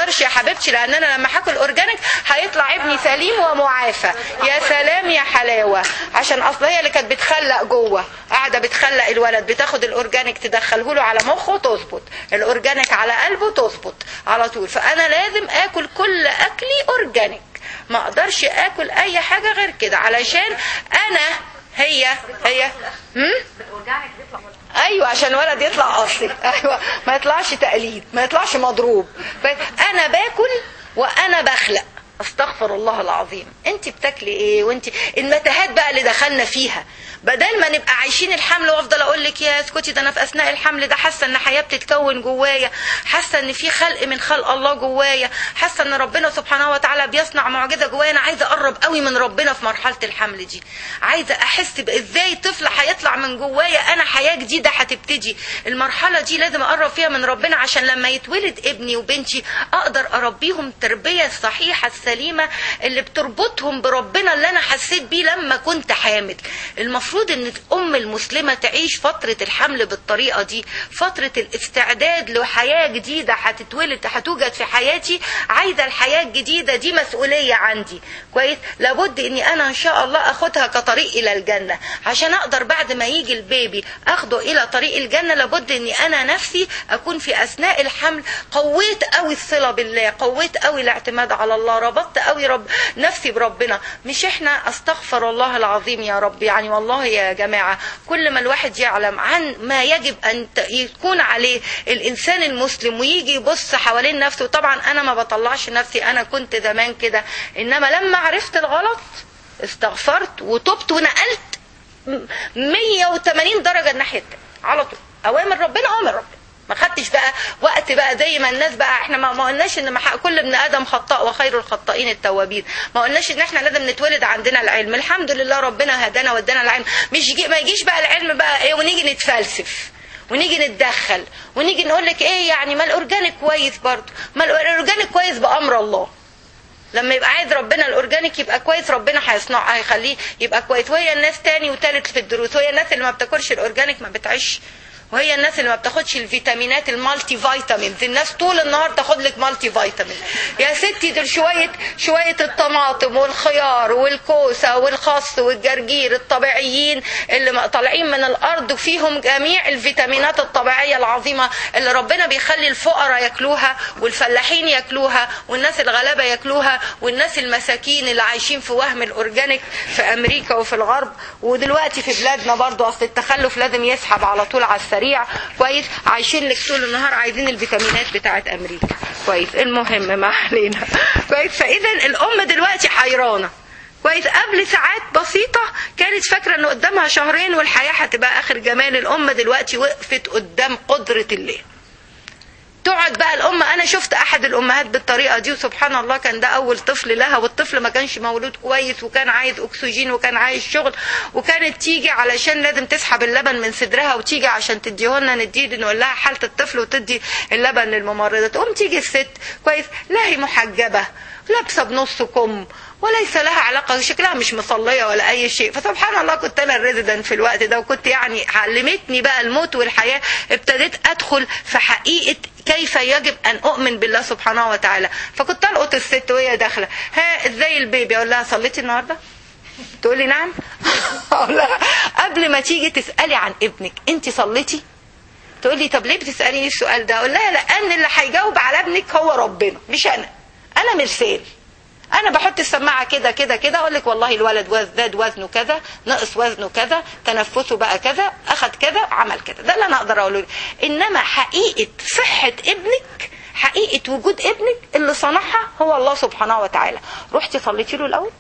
اقدرش يا حبيبتي لان انا لما هاكل اورجانيك هيطلع ابني سليم ومعافى يا سلام يا حلاوه عشان اصل هي اللي كانت بتخلق جوه قاعده بتخلق الولد بتاخد الاورجانيك تدخله له على مخه تظبط الاورجانيك على قلبه تظبط على طول فانا لازم اكل كل اكلي اورجانيك ما اقدرش اكل اي حاجه غير كده علشان انا هي هي هم؟ ايوه عشان الولد يطلع اصلي ايوه ما يطلعش تقليد ما يطلعش مضروب انا باكل وانا بخلق استغفر الله العظيم انت بتاكلي ايه وانت المتاهات بقى اللي دخلنا فيها بدل ما نبقى عايشين الحمل وافضل اقول لك يا اسكتي ده انا في اثناء الحمل ده حاسه ان حياه بتتكون جوايا حاسه ان في خلق من خلق الله جوايا حاسه ان ربنا سبحانه وتعالى بيصنع معجزه جوايا انا عايزه اقرب قوي من ربنا في مرحله الحمل دي عايزه احس ازاي طفل هيطلع من جوايا انا حياه جديده هتبتدي المرحله دي لازم اقرب فيها من ربنا عشان لما يتولد ابني وبنتي اقدر اربيهم التربيه الصحيحه السليمه اللي بتربطهم بربنا اللي انا حسيت بيه لما كنت حامل المفروض ان الام المسلمه تعيش فتره الحمل بالطريقه دي فتره الاستعداد لحياه جديده هتتولد هتوجد في حياتي عايزه الحياه الجديده دي مسؤوليه عندي كويس لابد اني انا ان شاء الله اخدها كطريق الى الجنه عشان اقدر بعد ما يجي البيبي اخده الى طريق الجنه لابد اني انا نفسي اكون في اثناء الحمل قويت قوي الصله بالله قويت قوي الاعتماد على الله ربطت قوي رب نفسي بربنا مش احنا استغفر الله العظيم يا رب يعني والله يا جماعه كل ما الواحد يعلم عن ما يجب ان يكون عليه الانسان المسلم ويجي يبص حوالين نفسه طبعا انا ما بطلعش نفسي انا كنت زمان كده انما لما عرفت الغلط استغفرت وتبت ونقلت 180 درجه الناحيه التانيه على طول اوامر ربنا اوامر ربنا ما خدتش بقى وقت بقى زي ما الناس بقى احنا ما, ما قلناش ان كل ابن ادم خطاء وخير الخطائين التوابين ما قلناش ان احنا لازم نتولد عندنا العلم الحمد لله ربنا هدانا ودانا العلم مش يجي ما يجيش بقى العلم بقى ايه ونيجي نتفلسف ونيجي نتدخل ونيجي نقول لك ايه يعني ما الاورجانيك كويس برضه ما الاورجانيك كويس بامر الله لما يبقى عايز ربنا الاورجانيك يبقى كويس ربنا هيصنعه هيخليه يبقى كويس وهي الناس تاني وتالت في الدروس وهي الناس اللي ما بتاكلش الاورجانيك ما بتعيش وهي الناس اللي ما بتاخدش الفيتامينات المالتي فيتامينز الناس طول النهار تاخد لك مالتي فيتامين يا ستي دول شويه شويه الطماطم والخيار والكوسه والخس والجرجير الطبيعيين اللي طالعين من الارض وفيهم جميع الفيتامينات الطبيعيه العظيمه اللي ربنا بيخلي الفقراء ياكلوها والفلاحين ياكلوها والناس الغلابه ياكلوها والناس المساكين اللي عايشين في وهم الاورجانيك في امريكا وفي الغرب ودلوقتي في بلادنا برضو اصل التخلف لازم يسحب على طول على السريع كويس عايشين لك طول النهار عايزين الفيتامينات بتاعت امريكا كويس المهم ما علينا كويس فاذا الام دلوقتي حيرانه كويس قبل ساعات بسيطة كانت فاكرة ان قدامها شهرين والحياة هتبقى اخر جمال الام دلوقتي وقفت قدام قدرة الله تقعد بقى الام انا شفت احد الامهات بالطريقه دي وسبحان الله كان ده اول طفل لها والطفل ما كانش مولود كويس وكان عايز اكسجين وكان عايز شغل وكانت تيجي علشان لازم تسحب اللبن من صدرها وتيجي عشان تديهولنا نديه نقول لها حاله الطفل وتدي اللبن للممرضه تقوم تيجي الست كويس لا هي محجبه لابسه بنص كم وليس لها علاقة شكلها مش مصلية ولا أي شيء فسبحان الله كنت أنا الريزيدنت في الوقت ده وكنت يعني علمتني بقى الموت والحياة ابتديت أدخل في حقيقة كيف يجب أن أؤمن بالله سبحانه وتعالى فكنت ألقط الست وهي داخلة ها إزاي البيبي أقول لها صليتي النهاردة تقول لي نعم أقول لها قبل ما تيجي تسألي عن ابنك أنت صليتي تقول لي طب ليه بتسأليني السؤال ده أقول لها لأن اللي هيجاوب على ابنك هو ربنا مش أنا أنا مرسال انا بحط السماعه كده كده كده اقول لك والله الولد زاد وزنه كذا نقص وزنه كذا تنفسه بقى كذا اخذ كذا عمل كذا ده اللي انا اقدر اقوله لك انما حقيقه صحه ابنك حقيقه وجود ابنك اللي صنعها هو الله سبحانه وتعالى رحتي صليتي له الاول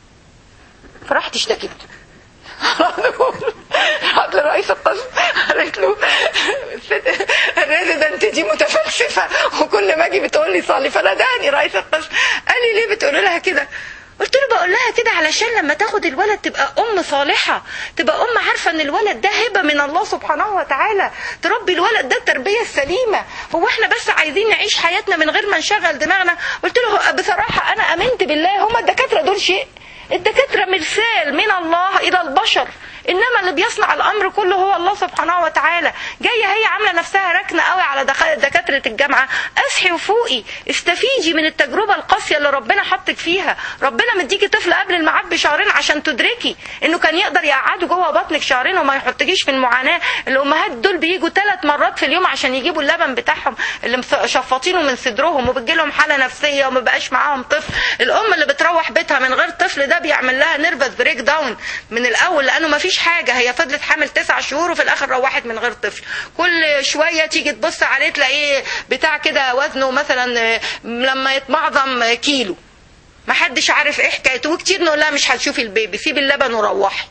فرحت اشتكيت راحت لرئيس القسم قالت له الريزيدنت دي متفلسفه وكل ما اجي بتقول لي صلي فناداني رئيس القسم قال لي ليه بتقول لها كده قلت له بقول لها كده علشان لما تاخد الولد تبقى ام صالحه تبقى ام عارفه ان الولد ده هبه من الله سبحانه وتعالى تربي الولد ده التربيه السليمه هو احنا بس عايزين نعيش حياتنا من غير ما نشغل دماغنا قلت له بصراحه انا امنت بالله هما الدكاتره دول شيء الدكاتره مرسال من الله الى البشر انما اللي بيصنع الامر كله هو الله سبحانه وتعالى جايه هي عامله نفسها ركنه قوي على دخ- دكاتره الجامعه اصحي وفوقي استفيدي من التجربه القاسيه اللي ربنا حطك فيها ربنا مديكي طفل قبل الميعاد بشهرين عشان تدركي انه كان يقدر يقعده جوه بطنك شهرين وما يحطكيش في المعاناه الامهات دول بيجوا ثلاث مرات في اليوم عشان يجيبوا اللبن بتاعهم اللي مص- شفاطينه من صدرهم وبتجي لهم حاله نفسيه وما بقاش معاهم طفل الام اللي بتروح بيتها من غير طفل ده بيعمل لها نيرفس بريك داون من الاول لانه ما فيش حاجه هي فضلت حامل تسع شهور وفي الاخر روحت من غير طفل كل شويه تيجي تبص عليه تلاقيه بتاع كده وزنه مثلا آه، لما يتمعظم آه، كيلو ما حدش عارف ايه حكايته وكتير نقول لها مش هتشوفي البيبي سيبي اللبن وروحي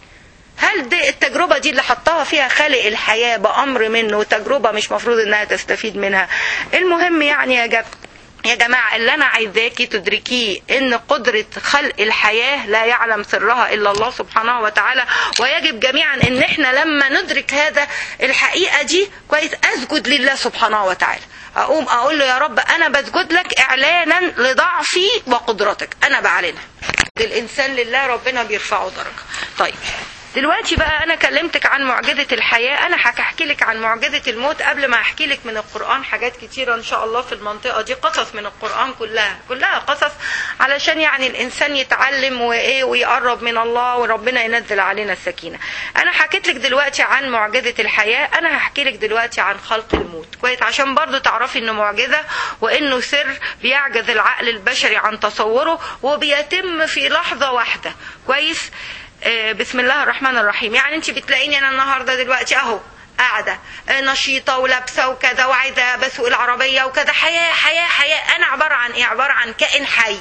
هل دي التجربة دي اللي حطها فيها خالق الحياة بأمر منه تجربة مش مفروض انها تستفيد منها المهم يعني يا جماعة يا جماعة اللي أنا عايزاكي تدركيه إن قدرة خلق الحياة لا يعلم سرها إلا الله سبحانه وتعالى ويجب جميعا إن إحنا لما ندرك هذا الحقيقة دي كويس أسجد لله سبحانه وتعالى أقوم أقول له يا رب أنا بسجد لك إعلانا لضعفي وقدرتك أنا بعلنها الإنسان لله ربنا بيرفعه درجة طيب دلوقتي بقى انا كلمتك عن معجزه الحياه انا هحكي لك عن معجزه الموت قبل ما احكي لك من القران حاجات كتيره ان شاء الله في المنطقه دي قصص من القران كلها كلها قصص علشان يعني الانسان يتعلم وايه ويقرب من الله وربنا ينزل علينا السكينه انا حكيت لك دلوقتي عن معجزه الحياه انا هحكي لك دلوقتي عن خلق الموت كويس عشان برضو تعرفي انه معجزه وانه سر بيعجز العقل البشري عن تصوره وبيتم في لحظه واحده كويس آه، بسم الله الرحمن الرحيم يعني انت بتلاقيني انا النهارده دلوقتي اهو قاعده آه، نشيطه ولابسه وكذا وعايزه بسوق العربيه وكذا حياه حياه حياه انا عباره عن ايه عباره عن كائن حي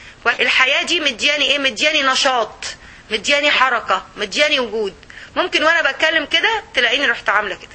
الحياه دي مدياني ايه مدياني نشاط مدياني حركه مدياني وجود ممكن وانا بتكلم كده تلاقيني رحت عامله كده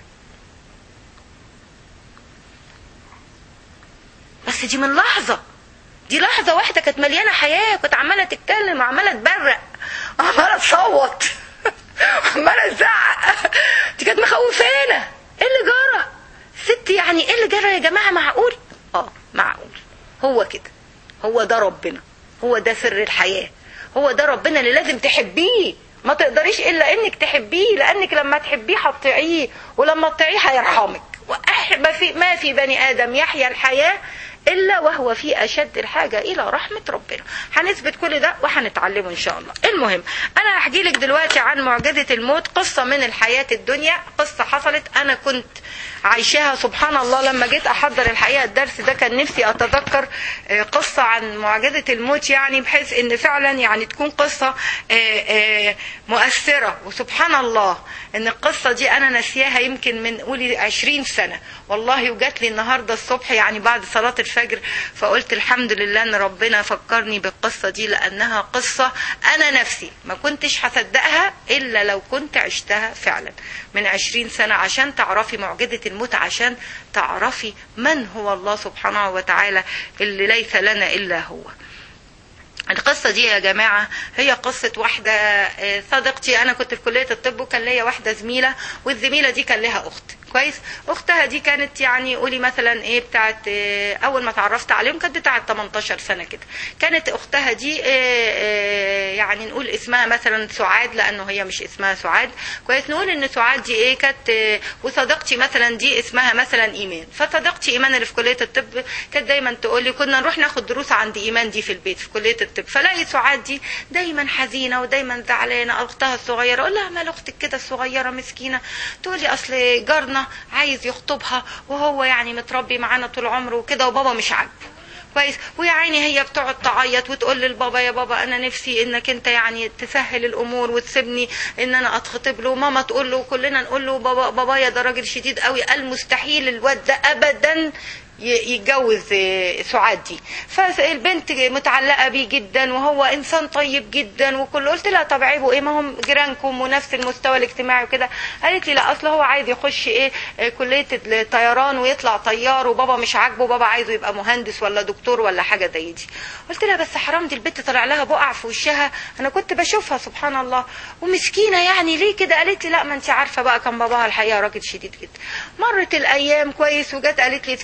بس دي من لحظه دي لحظه واحده كانت مليانه حياه كنت عماله تتكلم وعماله تبرق وعماله تصوت وعماله تزعق دي كانت مخوفانا ايه اللي جرى ست يعني ايه اللي جرى يا جماعه معقول اه معقول هو كده هو ده ربنا هو ده سر الحياه هو ده ربنا اللي لازم تحبيه ما تقدريش الا انك تحبيه لانك لما تحبيه هتطيعيه ولما تطيعيه هيرحمك وأح- ما في ما في بني ادم يحيا الحياه الا وهو في اشد الحاجه الى رحمه ربنا هنثبت كل ده وهنتعلمه ان شاء الله المهم انا هحكي لك دلوقتي عن معجزه الموت قصه من الحياه الدنيا قصه حصلت انا كنت عايشاها سبحان الله لما جيت احضر الحقيقه الدرس ده كان نفسي اتذكر آه، قصه عن معجزه الموت يعني بحيث ان فعلا يعني تكون قصه آه، آه، مؤثره وسبحان الله ان القصه دي انا ناسياها يمكن من قولي 20 سنه والله وجات لي النهارده الصبح يعني بعد صلاه الفجر فقلت الحمد لله ان ربنا فكرني بالقصه دي لانها قصه انا نفسي ما كنتش هصدقها الا لو كنت عشتها فعلا من 20 سنه عشان تعرفي معجزه الموت عشان تعرفي من هو الله سبحانه وتعالى اللي ليس لنا الا هو القصة دي يا جماعة هي قصة واحدة آه، صديقتي أنا كنت في كلية الطب وكان ليا واحدة زميلة والزميلة دي كان لها أخت كويس أختها دي كانت يعني قولي مثلا إيه بتاعت آه، أول ما تعرفت عليهم كانت بتاعت 18 سنة كده كانت أختها دي آه، آه، يعني نقول اسمها مثلا سعاد لأنه هي مش اسمها سعاد كويس نقول إن سعاد دي إيه كانت آه، وصديقتي مثلا دي اسمها مثلا إيمان فصديقتي إيمان اللي في كلية الطب كانت دايما تقول لي كنا نروح ناخد دروس عند إيمان دي في البيت في كلية الطب فلاقي سعاد دي دايما حزينة ودايما زعلانة أختها الصغيرة أقول لها مال أختك كده الصغيرة مسكينة تقول لي أصل جارنا عايز يخطبها وهو يعني متربي معانا طول عمره وكده وبابا مش عاجبه كويس ويا عيني هي بتقعد تعيط وتقول للبابا يا بابا انا نفسي انك انت يعني تسهل الامور وتسيبني ان انا اتخطب له ماما تقول له كلنا نقول له بابا بابايا ده راجل شديد قوي قال مستحيل الواد ده ابدا ي- يتجوز آه، سعاد دي فالبنت متعلقه بيه جدا وهو انسان طيب جدا وكل قلت لها طب عيبه ايه ما هم جيرانكم ونفس المستوى الاجتماعي وكده قالت لي لا اصل هو عايز يخش ايه آه، كليه الطيران ويطلع طيار وبابا مش عاجبه بابا عايزه يبقى مهندس ولا دكتور ولا حاجه زي دي قلت لها بس حرام دي البنت طلع لها بقع في وشها انا كنت بشوفها سبحان الله ومسكينه يعني ليه كده قالت لي لا ما انت عارفه بقى كان باباها الحقيقه راجل شديد جدا مرت الايام كويس وجت قالت لي اسكتي دي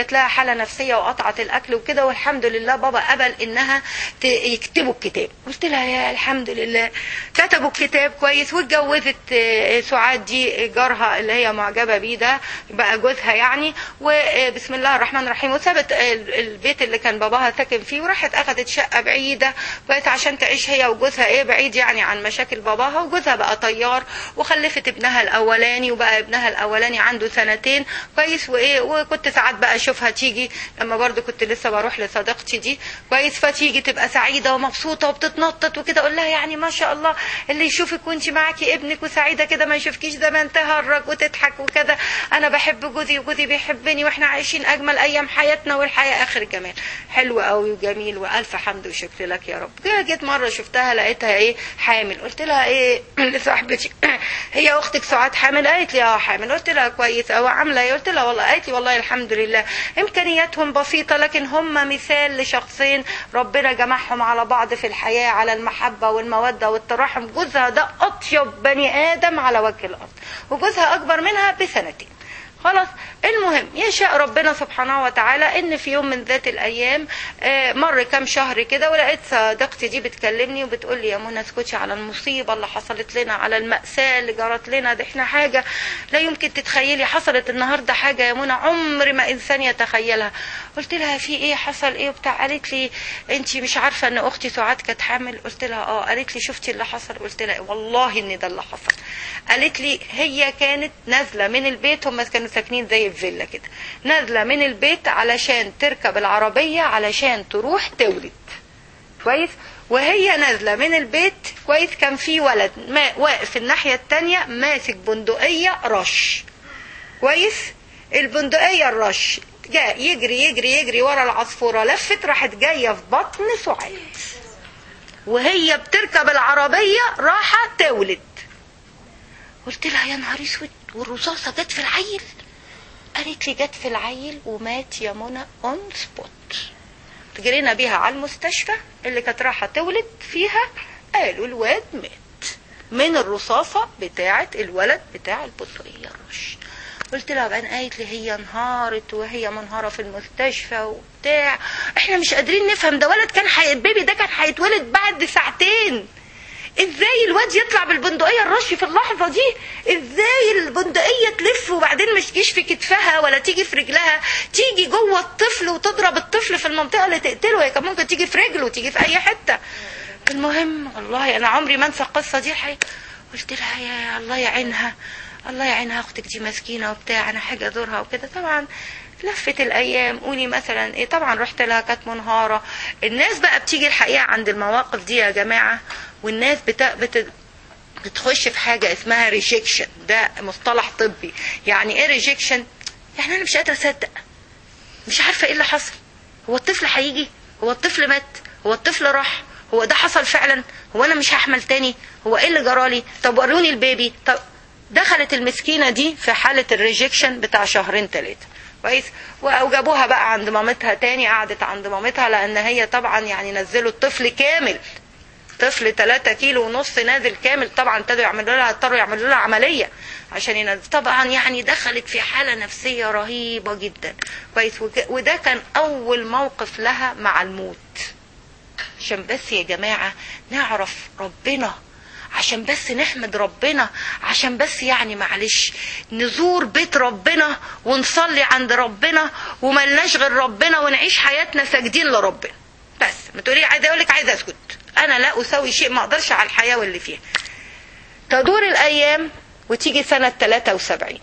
جات لها حاله نفسيه وقطعت الاكل وكده والحمد لله بابا قبل انها ت- يكتبوا الكتاب قلت لها يا الحمد لله كتبوا الكتاب كويس واتجوزت آه، سعاد دي جارها اللي هي معجبه بيه ده بقى جوزها يعني وبسم الله الرحمن الرحيم وسابت ال- البيت اللي كان باباها ساكن فيه وراحت اخذت شقه بعيده كويس عشان تعيش هي وجوزها ايه بعيد يعني عن مشاكل باباها وجوزها بقى طيار وخلفت ابنها الاولاني وبقى ابنها الاولاني عنده سنتين كويس وايه وكنت ساعات بقى اشوفها تيجي لما برضو كنت لسه بروح لصديقتي دي كويس فتيجي تبقى سعيده ومبسوطه وبتتنطط وكده اقول لها يعني ما شاء الله اللي يشوفك وانت معاكي ابنك وسعيده كده ما يشوفكيش زمان تهرج وتضحك وكده انا بحب جوزي وجوزي بيحبني واحنا عايشين اجمل ايام حياتنا والحياه اخر جمال حلو قوي وجميل والف حمد وشكر لك يا رب كده جيت مره شفتها لقيتها ايه حامل قلت لها ايه لصاحبتي هي اختك سعاد حامل قالت لي اه حامل قلت لها كويس او عامله ايه قلت لها والله قالت لي والله الحمد لله امكانياتهم بسيطه لكن هم مثال لشخصين ربنا جمعهم على بعض في الحياه على المحبه والموده والتراحم جوزها ده اطيب بني ادم على وجه الارض وجوزها اكبر منها بسنتين خلاص المهم يشاء ربنا سبحانه وتعالى ان في يوم من ذات الايام آه، مر كام شهر كده ولقيت صديقتي دي بتكلمني وبتقول لي يا منى اسكتي على المصيبه اللي حصلت لنا على الماساه اللي جرت لنا ده احنا حاجه لا يمكن تتخيلي حصلت النهارده حاجه يا منى عمر ما انسان يتخيلها قلت لها في ايه حصل ايه وبتاع قالت لي انت مش عارفه ان اختي سعاد كانت حامل قلت لها اه قالت لي شفتي اللي حصل قلت لها والله ان ده اللي حصل قالت لي هي كانت نازله من البيت هم كانوا ساكنين زي الفيلا كده نازله من البيت علشان تركب العربيه علشان تروح تولد كويس وهي نازله من البيت كويس كان في ولد ما واقف الناحيه التانية ماسك بندقيه رش كويس البندقيه الرش جاء يجري يجري يجري ورا العصفوره لفت راحت جايه في بطن سعاد وهي بتركب العربيه راحه تولد قلت لها يا نهار اسود والرصاصه جت في العيل قالت لي جت في العيل ومات يا منى اون سبوت جرينا بيها على المستشفى اللي كانت رايحه تولد فيها قالوا الواد مات من الرصاصه بتاعه الولد بتاع البطاريه الرش قلت لها بقى قالت لي هي انهارت وهي منهاره في المستشفى وبتاع احنا مش قادرين نفهم ده ولد كان حي... البيبي ده كان هيتولد بعد ساعتين ازاي الواد يطلع بالبندقيه الرش في اللحظه دي ازاي البندقيه تلف وبعدين مش تجيش في كتفها ولا تيجي في رجلها تيجي جوه الطفل وتضرب الطفل في المنطقه اللي تقتله هي كان ممكن تيجي في رجله وتيجي في اي حته المهم والله انا عمري ما انسى القصه دي الحقيقه قلت لها يا الله يعينها الله يعينها اختك دي مسكينه وبتاع انا حاجه ازورها وكده طبعا لفت الايام قولي مثلا ايه طبعا رحت لها كانت منهاره الناس بقى بتيجي الحقيقه عند المواقف دي يا جماعه والناس بت... بت... بتخش في حاجه اسمها ريجكشن ده مصطلح طبي يعني ايه ريجكشن يعني انا مش قادره اصدق مش عارفه ايه اللي حصل هو الطفل هيجي هو الطفل مات هو الطفل راح هو ده حصل فعلا هو انا مش هحمل تاني هو ايه اللي جرالي طب وروني البيبي طب دخلت المسكينه دي في حاله الريجكشن بتاع شهرين ثلاثه كويس وجابوها بقى عند مامتها تاني قعدت عند مامتها لان هي طبعا يعني نزلوا الطفل كامل طفل 3 كيلو ونص نازل كامل طبعا ابتدوا يعملوا لها اضطروا يعملوا لها عمليه عشان ينزل طبعا يعني دخلت في حاله نفسيه رهيبه جدا كويس وك- وده كان اول موقف لها مع الموت عشان بس يا جماعه نعرف ربنا عشان بس نحمد ربنا عشان بس يعني معلش نزور بيت ربنا ونصلي عند ربنا وملناش غير ربنا ونعيش حياتنا ساجدين لربنا بس ما تقولي عايزه اقول لك عايزه اسكت انا لا اسوي شيء ما اقدرش على الحياه واللي فيها تدور الايام وتيجي سنه 73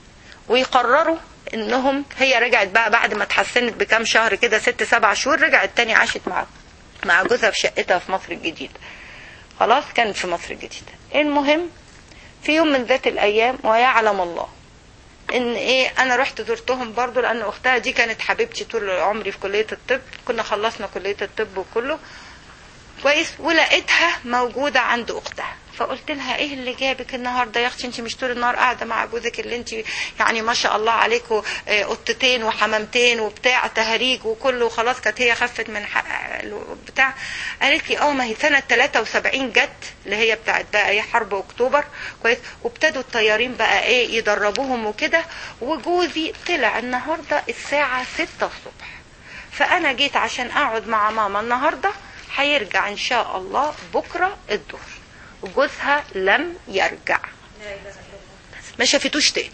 ويقرروا انهم هي رجعت بقى بعد ما اتحسنت بكام شهر كده ست سبع شهور رجعت تاني عاشت مع مع جوزها في شقتها في مصر الجديده خلاص كانت في مصر الجديده المهم في يوم من ذات الايام ويعلم الله ان ايه انا رحت زرتهم برضو لان اختها دي كانت حبيبتي طول عمري في كليه الطب كنا خلصنا كليه الطب وكله كويس ولقيتها موجوده عند اختها فقلت لها ايه اللي جابك النهارده يا اختي انت مش طول النهار قاعده مع جوزك اللي انت يعني ما شاء الله عليكم آه، قطتين وحمامتين وبتاع تهريج وكله خلاص كانت هي خفت من حق بتاع قالت لي اه ما هي سنه 73 جت اللي هي بتاعت بقى ايه حرب اكتوبر كويس وابتدوا الطيارين بقى ايه يدربوهم وكده وجوزي طلع النهارده الساعه 6 الصبح فانا جيت عشان اقعد مع ماما النهارده هيرجع ان شاء الله بكره الظهر وجوزها لم يرجع ما شافتوش تاني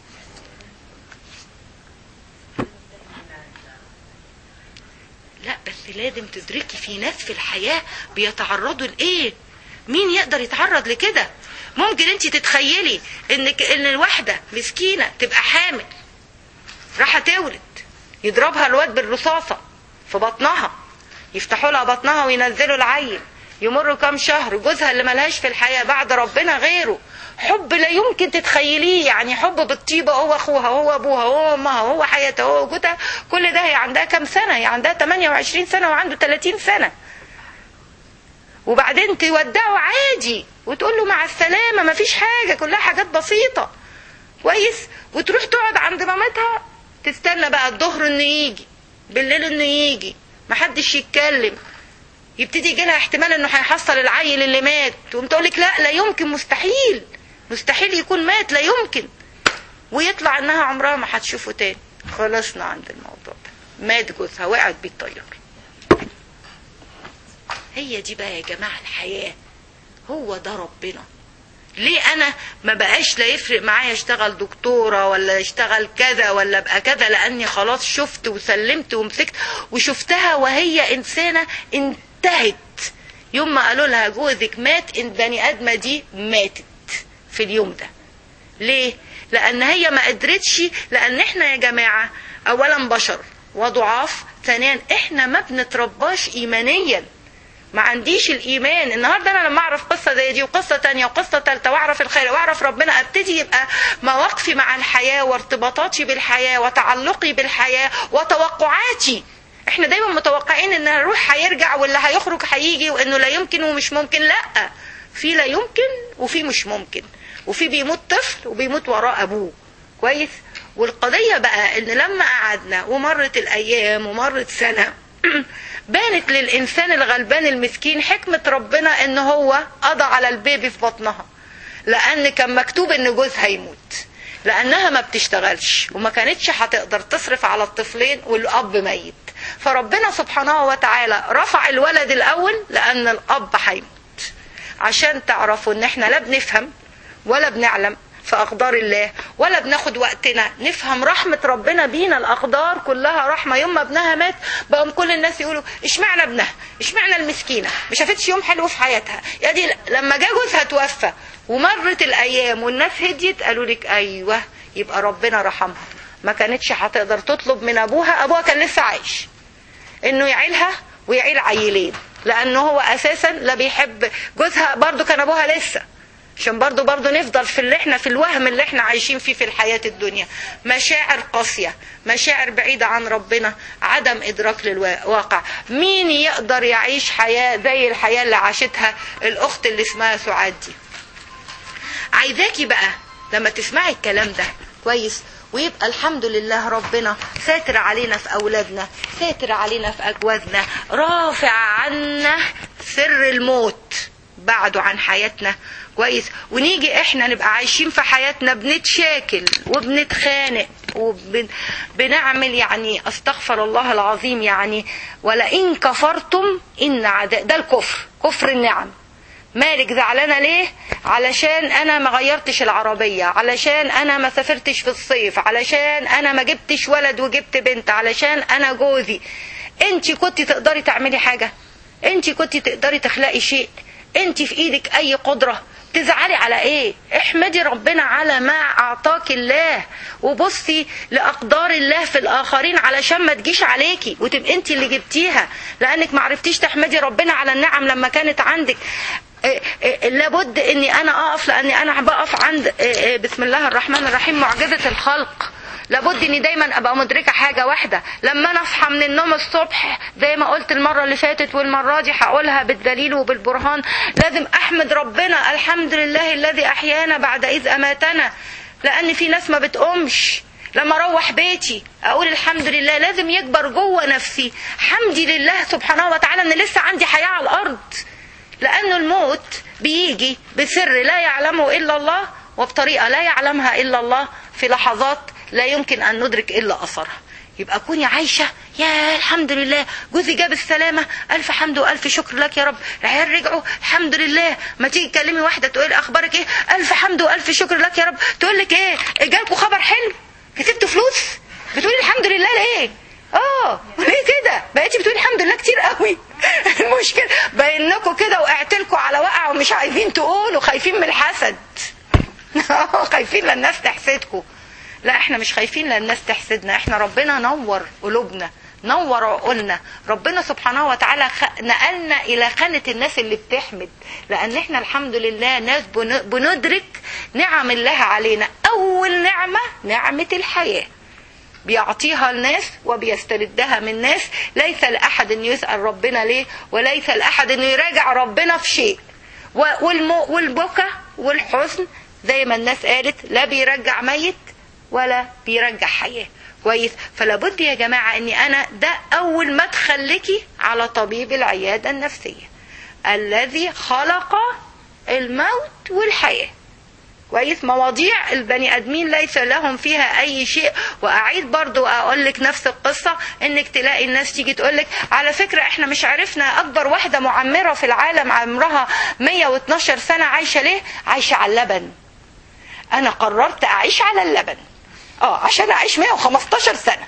لا بس لازم تدركي في ناس في الحياة بيتعرضوا لإيه مين يقدر يتعرض لكده ممكن انت تتخيلي انك ان الواحدة مسكينة تبقى حامل راح تولد يضربها الواد بالرصاصة في بطنها يفتحوا لها بطنها وينزلوا العيل يمروا كام شهر جوزها اللي ملهاش في الحياة بعد ربنا غيره حب لا يمكن تتخيليه يعني حب بالطيبة هو اخوها هو ابوها هو امها هو حياتها هو وجودها كل ده هي عندها كام سنة هي عندها 28 سنة وعنده 30 سنة وبعدين تودعه عادي وتقول له مع السلامة مفيش حاجة كلها حاجات بسيطة كويس وتروح تقعد عند مامتها تستنى بقى الظهر انه يجي بالليل انه يجي محدش يتكلم يبتدي يجي لها احتمال انه هيحصل العيل اللي مات تقوم تقول لك لا لا يمكن مستحيل مستحيل يكون مات لا يمكن ويطلع انها عمرها ما هتشوفه تاني خلصنا عند الموضوع ده مات جوزها وقعت بيه الطياره هي دي بقى يا جماعه الحياه هو ده ربنا ليه انا ما بقاش لا يفرق معايا اشتغل دكتوره ولا اشتغل كذا ولا ابقى كذا لاني خلاص شفت وسلمت ومسكت وشفتها وهي انسانه انتهت يوم ما قالوا لها جوزك مات ان بني ادمه دي ماتت في اليوم ده ليه لان هي ما قدرتش لان احنا يا جماعه اولا بشر وضعاف ثانيا احنا ما بنترباش ايمانيا ما عنديش الايمان النهارده انا لما اعرف قصه زي دي وقصه تانية وقصه ثالثه واعرف الخير واعرف ربنا ابتدي يبقى مواقفي مع الحياه وارتباطاتي بالحياه وتعلقي بالحياه وتوقعاتي احنا دايما متوقعين ان الروح هيرجع واللي هيخرج هيجي وانه لا يمكن ومش ممكن لا في لا يمكن وفي مش ممكن وفي بيموت طفل وبيموت وراه ابوه كويس والقضيه بقى ان لما قعدنا ومرت الايام ومرت سنه بانت للإنسان الغلبان المسكين حكمة ربنا إن هو قضى على البيبي في بطنها لأن كان مكتوب إن جوزها يموت لأنها ما بتشتغلش وما كانتش هتقدر تصرف على الطفلين والأب ميت فربنا سبحانه وتعالى رفع الولد الأول لأن الأب هيموت عشان تعرفوا إن إحنا لا بنفهم ولا بنعلم في أقدار الله ولا بناخد وقتنا نفهم رحمة ربنا بينا الأقدار كلها رحمة يوم ما ابنها مات بقى كل الناس يقولوا اشمعنى ابنها اشمعنى المسكينة ما شافتش يوم حلو في حياتها يا دي لما جه جوزها توفى ومرت الأيام والناس هديت قالوا لك أيوه يبقى ربنا رحمها ما كانتش هتقدر تطلب من أبوها أبوها كان لسه عايش إنه يعيلها ويعيل عيلين لأنه هو أساسا لا بيحب جوزها برضو كان أبوها لسه عشان برضو برضو نفضل في اللي احنا في الوهم اللي احنا عايشين فيه في الحياة الدنيا مشاعر قاسية مشاعر بعيدة عن ربنا عدم ادراك للواقع مين يقدر يعيش حياة زي الحياة اللي عاشتها الاخت اللي اسمها سعاد دي عايزاكي بقى لما تسمعي الكلام ده كويس ويبقى الحمد لله ربنا ساتر علينا في أولادنا ساتر علينا في أجوازنا رافع عنا سر الموت بعده عن حياتنا كويس ونيجي احنا نبقى عايشين في حياتنا بنتشاكل وبنتخانق وبنعمل يعني استغفر الله العظيم يعني ولئن كفرتم ان عذاب ده الكفر كفر النعم مالك زعلانه ليه علشان انا ما غيرتش العربيه علشان انا ما سافرتش في الصيف علشان انا ما جبتش ولد وجبت بنت علشان انا جوزي انت كنت تقدري تعملي حاجه انت كنت تقدري تخلقي شيء انت في ايدك اي قدره تزعلي على ايه احمدي ربنا على ما اعطاك الله وبصي لاقدار الله في الاخرين علشان ما تجيش عليكي وتبقى انت اللي جبتيها لانك ما عرفتيش تحمدي ربنا على النعم لما كانت عندك إيه إيه لابد اني انا اقف لاني انا بقف عند إيه بسم الله الرحمن الرحيم معجزه الخلق لابد اني دايما ابقى مدركه حاجه واحده لما انا اصحى من النوم الصبح زي ما قلت المره اللي فاتت والمره دي هقولها بالدليل وبالبرهان لازم احمد ربنا الحمد لله الذي احيانا بعد اذ اماتنا لان في ناس ما بتقومش لما اروح بيتي اقول الحمد لله لازم يكبر جوه نفسي حمدي لله سبحانه وتعالى ان لسه عندي حياه على الارض لانه الموت بيجي بسر لا يعلمه الا الله وبطريقه لا يعلمها الا الله في لحظات لا يمكن ان ندرك الا اثرها يبقى كوني عايشة يا الحمد لله جوزي جاب السلامة ألف حمد وألف شكر لك يا رب العيال رجعوا الحمد لله ما تيجي تكلمي واحدة تقول أخبارك إيه ألف حمد وألف شكر لك يا رب تقول لك إيه جالكوا خبر حلو كسبتوا فلوس بتقولي الحمد لله ليه اه ليه كده بقيتي بتقولي الحمد لله كتير قوي المشكله بينكم كده وقعت لكم على وقع ومش عايزين تقولوا خايفين من الحسد خايفين للناس تحسدكم لا احنا مش خايفين للناس تحسدنا احنا ربنا نور قلوبنا نور عقولنا ربنا سبحانه وتعالى نقلنا الى خانة الناس اللي بتحمد لان احنا الحمد لله ناس بندرك نعم الله علينا اول نعمة نعمة الحياة بيعطيها الناس وبيستردها من الناس ليس لأحد أن يسأل ربنا ليه وليس لأحد أن يراجع ربنا في شيء والبكا والحزن زي ما الناس قالت لا بيرجع ميت ولا بيرجع حياة كويس فلا بد يا جماعة اني انا ده اول مدخل لك على طبيب العيادة النفسية الذي خلق الموت والحياة كويس مواضيع البني ادمين ليس لهم فيها اي شيء واعيد برضو اقول لك نفس القصه انك تلاقي الناس تيجي تقول لك على فكره احنا مش عرفنا اكبر واحده معمره في العالم عمرها 112 سنه عايشه ليه عايشه على اللبن انا قررت اعيش على اللبن اه عشان اعيش 115 سنه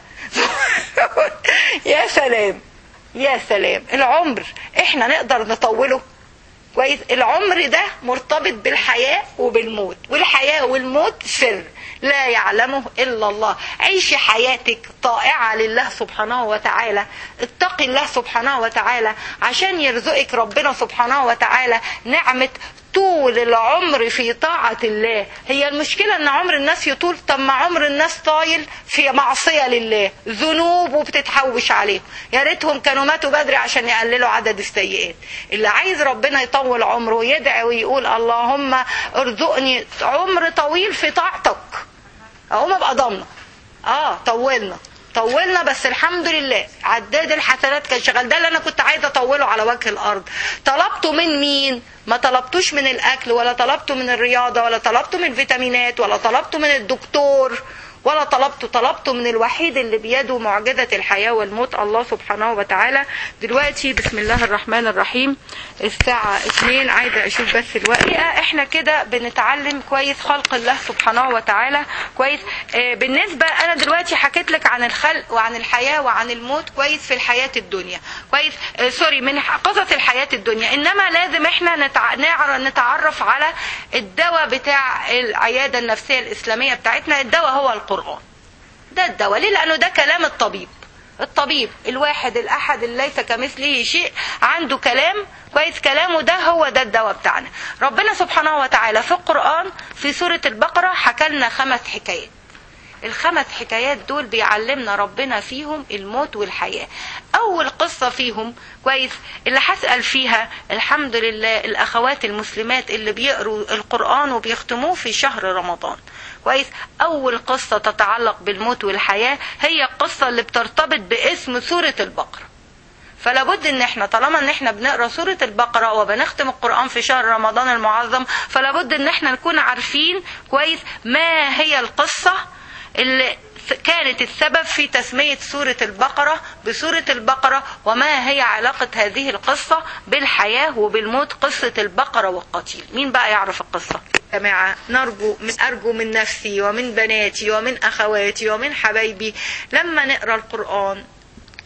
يا سلام يا سلام العمر احنا نقدر نطوله كويس العمر ده مرتبط بالحياة وبالموت والحياة والموت سر لا يعلمه إلا الله عيشي حياتك طائعة لله سبحانه وتعالى اتقي الله سبحانه وتعالى عشان يرزقك ربنا سبحانه وتعالى نعمة طول العمر في طاعة الله هي المشكلة ان عمر الناس يطول طب ما عمر الناس طايل في معصية لله ذنوب وبتتحوش عليهم يا ريتهم كانوا ماتوا بدري عشان يقللوا عدد السيئات اللي عايز ربنا يطول عمره ويدعي ويقول اللهم ارزقني عمر طويل في طاعتك اقوم ابقى ضامنه اه طولنا طولنا بس الحمد لله عداد الحسنات كان شغال ده اللي انا كنت عايزه اطوله على وجه الارض طلبته من مين ما طلبتوش من الاكل ولا طلبته من الرياضه ولا طلبته من الفيتامينات ولا طلبته من الدكتور ولا طلبته طلبته من الوحيد اللي بيده معجزة الحياة والموت الله سبحانه وتعالى دلوقتي بسم الله الرحمن الرحيم الساعة 2 عايزة اشوف بس الوقت احنا كده بنتعلم كويس خلق الله سبحانه وتعالى كويس آه بالنسبة انا دلوقتي حكيت لك عن الخلق وعن الحياة وعن الموت كويس في الحياة الدنيا كويس آه سوري من قصص الحياة الدنيا انما لازم احنا نتع... نتعرف على الدواء بتاع العيادة النفسية الاسلامية بتاعتنا الدواء هو القرآن القرآن ده الدواء ليه لأنه ده كلام الطبيب الطبيب الواحد الأحد اللي ليس كمثله شيء عنده كلام كويس كلامه ده هو ده الدواء بتاعنا ربنا سبحانه وتعالى في القرآن في سورة البقرة حكى لنا خمس حكايات الخمس حكايات دول بيعلمنا ربنا فيهم الموت والحياة أول قصة فيهم كويس اللي هسأل فيها الحمد لله الأخوات المسلمات اللي بيقروا القرآن وبيختموه في شهر رمضان كويس أول قصة تتعلق بالموت والحياة هي القصة اللي بترتبط باسم سورة البقرة فلا بد ان احنا طالما ان احنا بنقرا سوره البقره وبنختم القران في شهر رمضان المعظم فلا بد ان احنا نكون عارفين كويس ما هي القصه اللي كانت السبب في تسمية سورة البقرة بسورة البقرة وما هي علاقة هذه القصة بالحياة وبالموت قصة البقرة والقتيل مين بقى يعرف القصة جماعة نرجو من أرجو من نفسي ومن بناتي ومن أخواتي ومن حبايبي لما نقرأ القرآن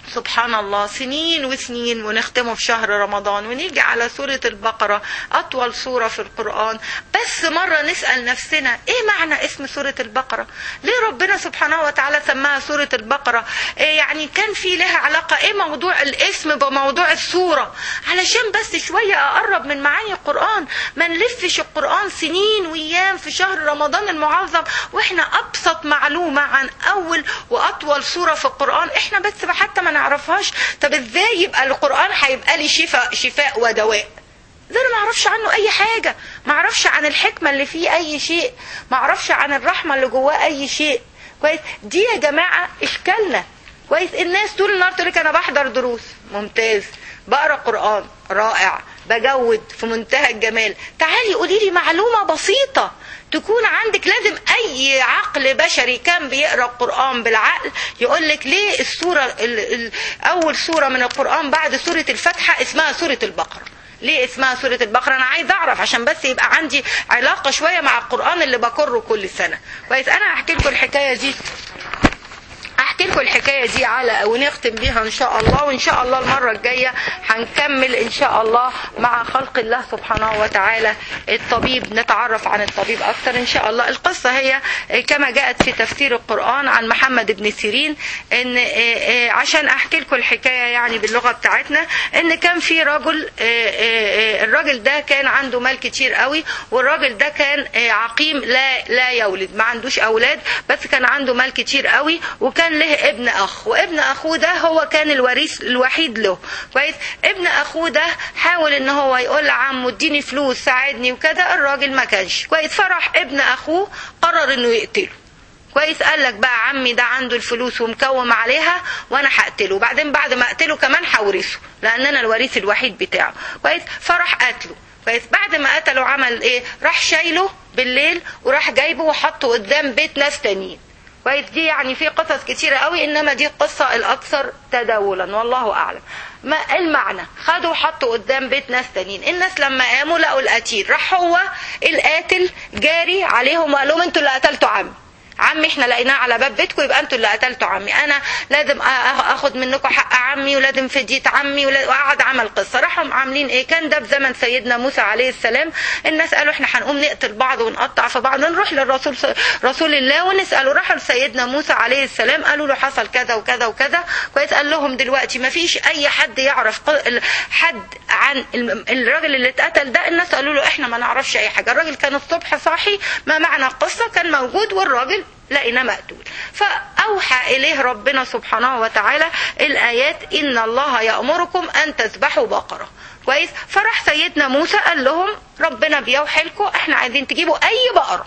سبحان الله سنين وسنين ونختمه في شهر رمضان ونيجي على سورة البقرة أطول سورة في القرآن بس مرة نسأل نفسنا إيه معنى اسم سورة البقرة ليه ربنا سبحانه وتعالى سماها سورة البقرة إيه يعني كان في لها علاقة إيه موضوع الاسم بموضوع السورة علشان بس شوية أقرب من معاني القرآن ما نلفش القرآن سنين وأيام في شهر رمضان المعظم وإحنا أبسط معلومة عن أول وأطول سورة في القرآن إحنا بس حتى ما نعرفهاش طب ازاي يبقى القرآن هيبقى لي شفاء شفاء ودواء ده انا ما اعرفش عنه اي حاجة ما اعرفش عن الحكمة اللي فيه اي شيء ما اعرفش عن الرحمة اللي جواه اي شيء كويس دي يا جماعة اشكالنا كويس الناس طول النهار تقول لك انا بحضر دروس ممتاز بقرا قرآن رائع بجود في منتهى الجمال تعالي قولي لي معلومة بسيطة تكون عندك لازم اي عقل بشري كان بيقرا القران بالعقل يقول لك ليه السوره ال ال اول سوره من القران بعد سوره الفاتحه اسمها سوره البقره ليه اسمها سورة البقرة أنا عايز أعرف عشان بس يبقى عندي علاقة شوية مع القرآن اللي بكره كل سنة كويس أنا هحكي لكم الحكاية دي احكي لكم الحكايه دي على ونختم بيها ان شاء الله وان شاء الله المره الجايه هنكمل ان شاء الله مع خلق الله سبحانه وتعالى الطبيب نتعرف عن الطبيب اكثر ان شاء الله القصه هي كما جاءت في تفسير القران عن محمد بن سيرين ان عشان احكي لكم الحكايه يعني باللغه بتاعتنا ان كان في رجل الراجل ده كان عنده مال كتير قوي والراجل ده كان عقيم لا لا يولد ما عندوش اولاد بس كان عنده مال كتير قوي وكان له ابن اخ وابن اخوه ده هو كان الوريث الوحيد له كويس ابن اخوه ده حاول ان هو يقول لعمه اديني فلوس ساعدني وكده الراجل ما كانش كويس فرح ابن اخوه قرر انه يقتله كويس قال لك بقى عمي ده عنده الفلوس ومكوم عليها وانا هقتله وبعدين بعد ما اقتله كمان هورثه لان انا الوريث الوحيد بتاعه كويس فراح قتله كويس بعد ما قتله عمل ايه راح شايله بالليل وراح جايبه وحطه قدام بيت ناس تانيين كويس دي يعني في قصص كتيرة قوي انما دي القصة الاكثر تداولا والله اعلم ما المعنى خدوا حطوا قدام بيت ناس تانيين الناس لما قاموا لقوا القتيل راح هو القاتل جاري عليهم وقال لهم انتوا اللي قتلتوا عمي عمي احنا لقيناه على باب بيتكم يبقى انتوا اللي قتلتوا عمي انا لازم اخد منكم حق عمي ولازم فدية عمي وقعد عمل قصه راحوا عاملين ايه كان ده بزمن سيدنا موسى عليه السلام الناس قالوا احنا هنقوم نقتل بعض ونقطع في بعض نروح للرسول رسول الله ونساله راحوا لسيدنا موسى عليه السلام قالوا له حصل كذا وكذا وكذا كويس قال لهم دلوقتي ما فيش اي حد يعرف حد عن الراجل اللي اتقتل ده الناس قالوا له احنا ما نعرفش اي حاجه الراجل كان الصبح صاحي ما معنى القصه كان موجود والراجل لقينا مقتول فأوحى إليه ربنا سبحانه وتعالى الآيات إن الله يأمركم أن تذبحوا بقرة كويس فراح سيدنا موسى قال لهم ربنا بيوحي لكم احنا عايزين تجيبوا أي بقرة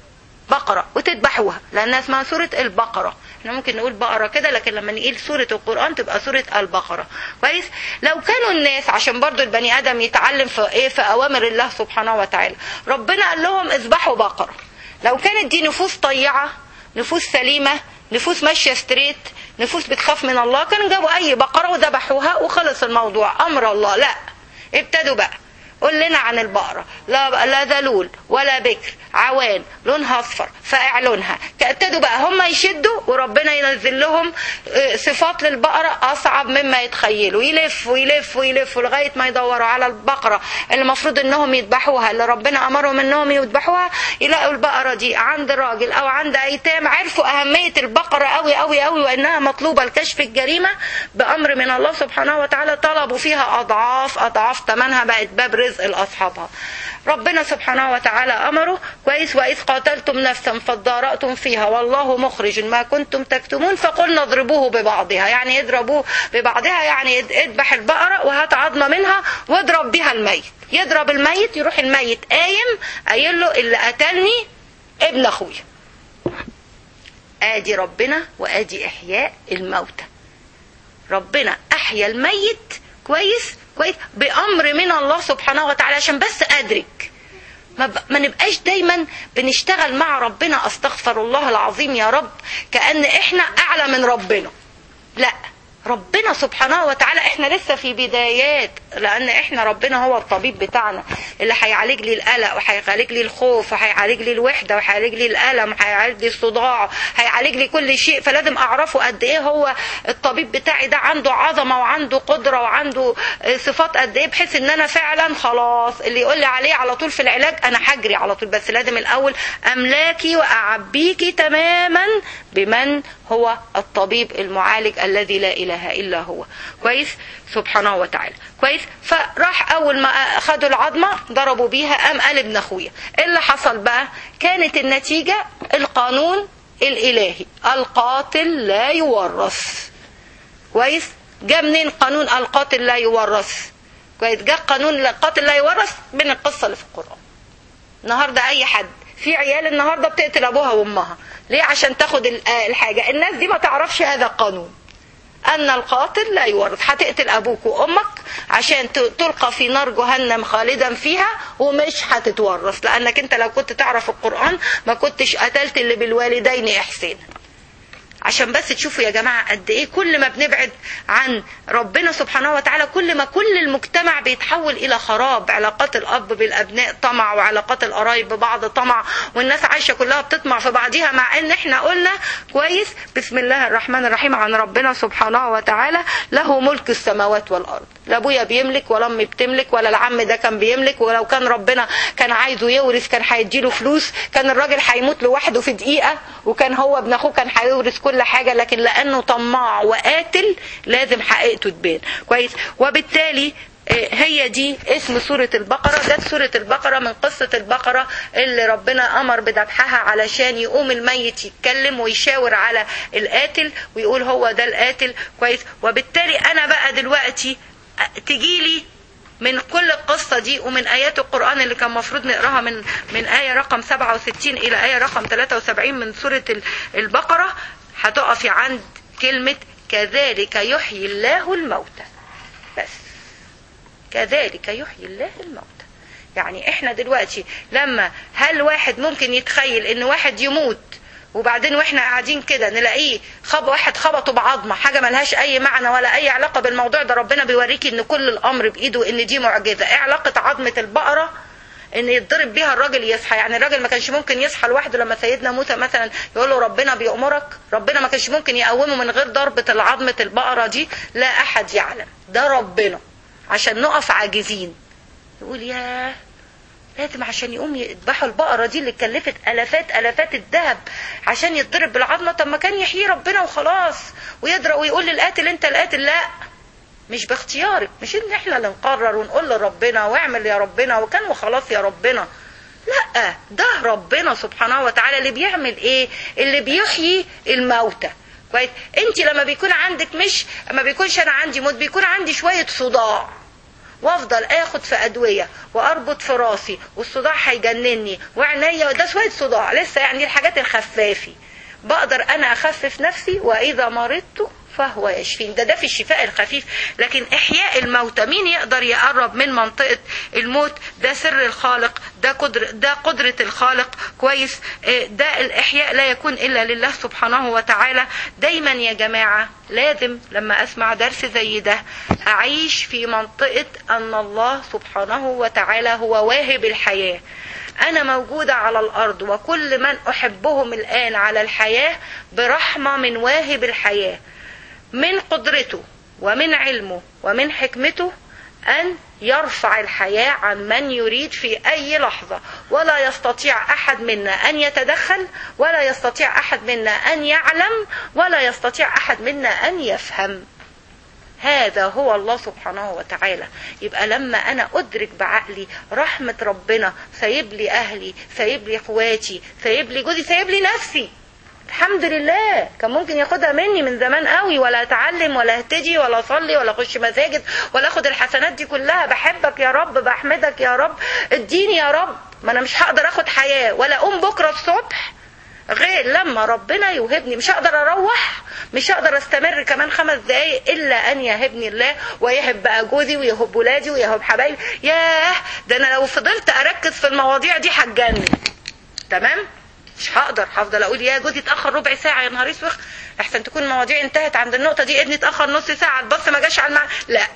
بقرة وتذبحوها لأنها اسمها سورة البقرة احنا ممكن نقول بقرة كده لكن لما نقول سورة القرآن تبقى سورة البقرة كويس لو كانوا الناس عشان برضو البني آدم يتعلم في ايه في أوامر الله سبحانه وتعالى ربنا قال لهم اذبحوا بقرة لو كانت دي نفوس طيعة نفوس سليمة نفوس ماشية ستريت نفوس بتخاف من الله كانوا جابوا أي بقرة وذبحوها وخلص الموضوع أمر الله لا ابتدوا بقى قول لنا عن البقرة لا, لا ذلول ولا بكر عوان لونها اصفر فاقع لونها ابتدوا بقى هم يشدوا وربنا ينزل لهم صفات للبقرة اصعب مما يتخيلوا يلفوا يلفوا يلفوا لغاية ما يدوروا على البقرة اللي المفروض انهم يذبحوها اللي ربنا امرهم انهم يذبحوها يلاقوا البقرة دي عند راجل او عند ايتام عرفوا اهمية البقرة قوي قوي قوي وانها مطلوبة لكشف الجريمة بامر من الله سبحانه وتعالى طلبوا فيها اضعاف اضعاف ثمنها بقت باب رزق لاصحابها ربنا سبحانه وتعالى امره كويس واذ قاتلتم نفسا فادارأتم فيها والله مخرج ما كنتم تكتمون فقلنا اضربوه ببعضها يعني اضربوه ببعضها يعني اذبح البقرة وهات عظمة منها واضرب بها الميت يضرب الميت يروح الميت قايم قايل له اللي قتلني ابن اخويا ادي ربنا وادي احياء الموتى ربنا احيا الميت كويس كويس بامر من الله سبحانه وتعالى عشان بس ادرك ما, ب... ما نبقاش دايما بنشتغل مع ربنا استغفر الله العظيم يا رب كأن احنا اعلى من ربنا لا ربنا سبحانه وتعالى احنا لسه في بدايات لان احنا ربنا هو الطبيب بتاعنا اللي هيعالج لي القلق وهيعالج لي الخوف وهيعالج لي الوحده وهيعالج لي الالم وهيعالج لي الصداع هيعالج لي كل شيء فلازم اعرفه قد ايه هو الطبيب بتاعي ده عنده عظمه وعنده قدره وعنده صفات قد ايه بحيث ان انا فعلا خلاص اللي يقول لي عليه على طول في العلاج انا هجري على طول بس لازم الاول املاكي واعبيكي تماما بمن هو الطبيب المعالج الذي لا اله الا هو كويس سبحانه وتعالى كويس فراح اول ما خدوا العظمه ضربوا بيها قام قال ابن اخويا ايه اللي حصل بقى كانت النتيجه القانون الالهي القاتل لا يورث كويس جاء منين قانون القاتل لا يورث كويس جاء قانون القاتل لا يورث من القصه اللي في القران النهارده اي حد في عيال النهارده بتقتل ابوها وامها ليه عشان تاخد الحاجه الناس دي ما تعرفش هذا القانون ان القاتل لا يورث هتقتل ابوك وامك عشان تلقى في نار جهنم خالدا فيها ومش هتتورث لانك انت لو كنت تعرف القران ما كنتش قتلت اللي بالوالدين احسانا عشان بس تشوفوا يا جماعة قد ايه كل ما بنبعد عن ربنا سبحانه وتعالى كل ما كل المجتمع بيتحول الى خراب علاقات الاب بالابناء طمع وعلاقات القرايب ببعض طمع والناس عايشة كلها بتطمع في بعضها مع ان احنا قلنا كويس بسم الله الرحمن الرحيم عن ربنا سبحانه وتعالى له ملك السماوات والارض لا ابويا بيملك ولا امي بتملك ولا العم ده كان بيملك ولو كان ربنا كان عايزه يورث كان هيديله فلوس كان الراجل هيموت لوحده في دقيقه وكان هو ابن اخوه كان هيورث كل حاجه لكن لانه طماع وقاتل لازم حقيقته تبان كويس وبالتالي هي دي اسم سورة البقرة جت سورة البقرة من قصة البقرة اللي ربنا أمر بذبحها علشان يقوم الميت يتكلم ويشاور على القاتل ويقول هو ده القاتل كويس وبالتالي أنا بقى دلوقتي تجيلي من كل القصة دي ومن آيات القرآن اللي كان مفروض نقراها من من آية رقم 67 إلى آية رقم 73 من سورة البقرة هتقفي عند كلمة كذلك يحيي الله الموتى بس كذلك يحيي الله الموتى يعني احنا دلوقتي لما هل واحد ممكن يتخيل ان واحد يموت وبعدين واحنا قاعدين كده نلاقيه خب واحد خبطه بعظمه حاجه ملهاش اي معنى ولا اي علاقه بالموضوع ده ربنا بيوريكي ان كل الامر بايده ان دي معجزه ايه علاقه عظمه البقره ان يتضرب بيها الراجل يصحى يعني الراجل ما كانش ممكن يصحى لوحده لما سيدنا موسى مثلا يقول له ربنا بيأمرك ربنا ما كانش ممكن يقومه من غير ضربة العظمة البقرة دي لا احد يعلم ده ربنا عشان نقف عاجزين يقول ياه لازم عشان يقوم يذبحوا البقرة دي اللي كلفت الافات الافات الذهب عشان يتضرب بالعظمة طب ما كان يحيي ربنا وخلاص ويضرب ويقول للقاتل انت القاتل لا مش باختيارك مش ان احنا اللي نقرر ونقول لربنا واعمل يا ربنا وكان وخلاص يا ربنا لا ده ربنا سبحانه وتعالى اللي بيعمل ايه اللي بيحيي الموتى كويس انت لما بيكون عندك مش ما بيكونش انا عندي موت بيكون عندي شويه صداع وافضل اخد في ادويه واربط في راسي والصداع هيجنني وعينيا ده شويه صداع لسه يعني الحاجات الخفافي بقدر انا اخفف نفسي واذا مرضت فهو يشفين ده ده في الشفاء الخفيف لكن احياء الموتى مين يقدر يقرب من منطقه الموت ده سر الخالق ده قدر ده قدره الخالق كويس ده الاحياء لا يكون الا لله سبحانه وتعالى دايما يا جماعه لازم لما اسمع درس زي ده اعيش في منطقه ان الله سبحانه وتعالى هو واهب الحياه أنا موجودة على الأرض وكل من أحبهم الآن على الحياة برحمة من واهب الحياة من قدرته ومن علمه ومن حكمته أن يرفع الحياة عن من يريد في أي لحظة ولا يستطيع أحد منا أن يتدخل ولا يستطيع أحد منا أن يعلم ولا يستطيع أحد منا أن يفهم هذا هو الله سبحانه وتعالى يبقى لما انا ادرك بعقلي رحمة ربنا سايب لي اهلي سايب لي اخواتي سايب لي جوزي سايب لي نفسي الحمد لله كان ممكن ياخدها مني من زمان قوي ولا اتعلم ولا اهتدي ولا اصلي ولا اخش مساجد ولا اخد الحسنات دي كلها بحبك يا رب بحمدك يا رب اديني يا رب ما انا مش هقدر اخد حياه ولا اقوم بكره الصبح غير لما ربنا يوهبني مش هقدر اروح مش هقدر استمر كمان خمس دقايق الا ان يهبني الله ويهب بقى جوزي ويهب ولادي ويهب حبايبي ياه ده انا لو فضلت اركز في المواضيع دي هتجنن تمام مش هقدر هفضل اقول يا جوزي اتاخر ربع ساعه يا نهار اسوخ احسن تكون المواضيع انتهت عند النقطه دي ابني اتاخر نص ساعه البص ما جاش على المعنى لا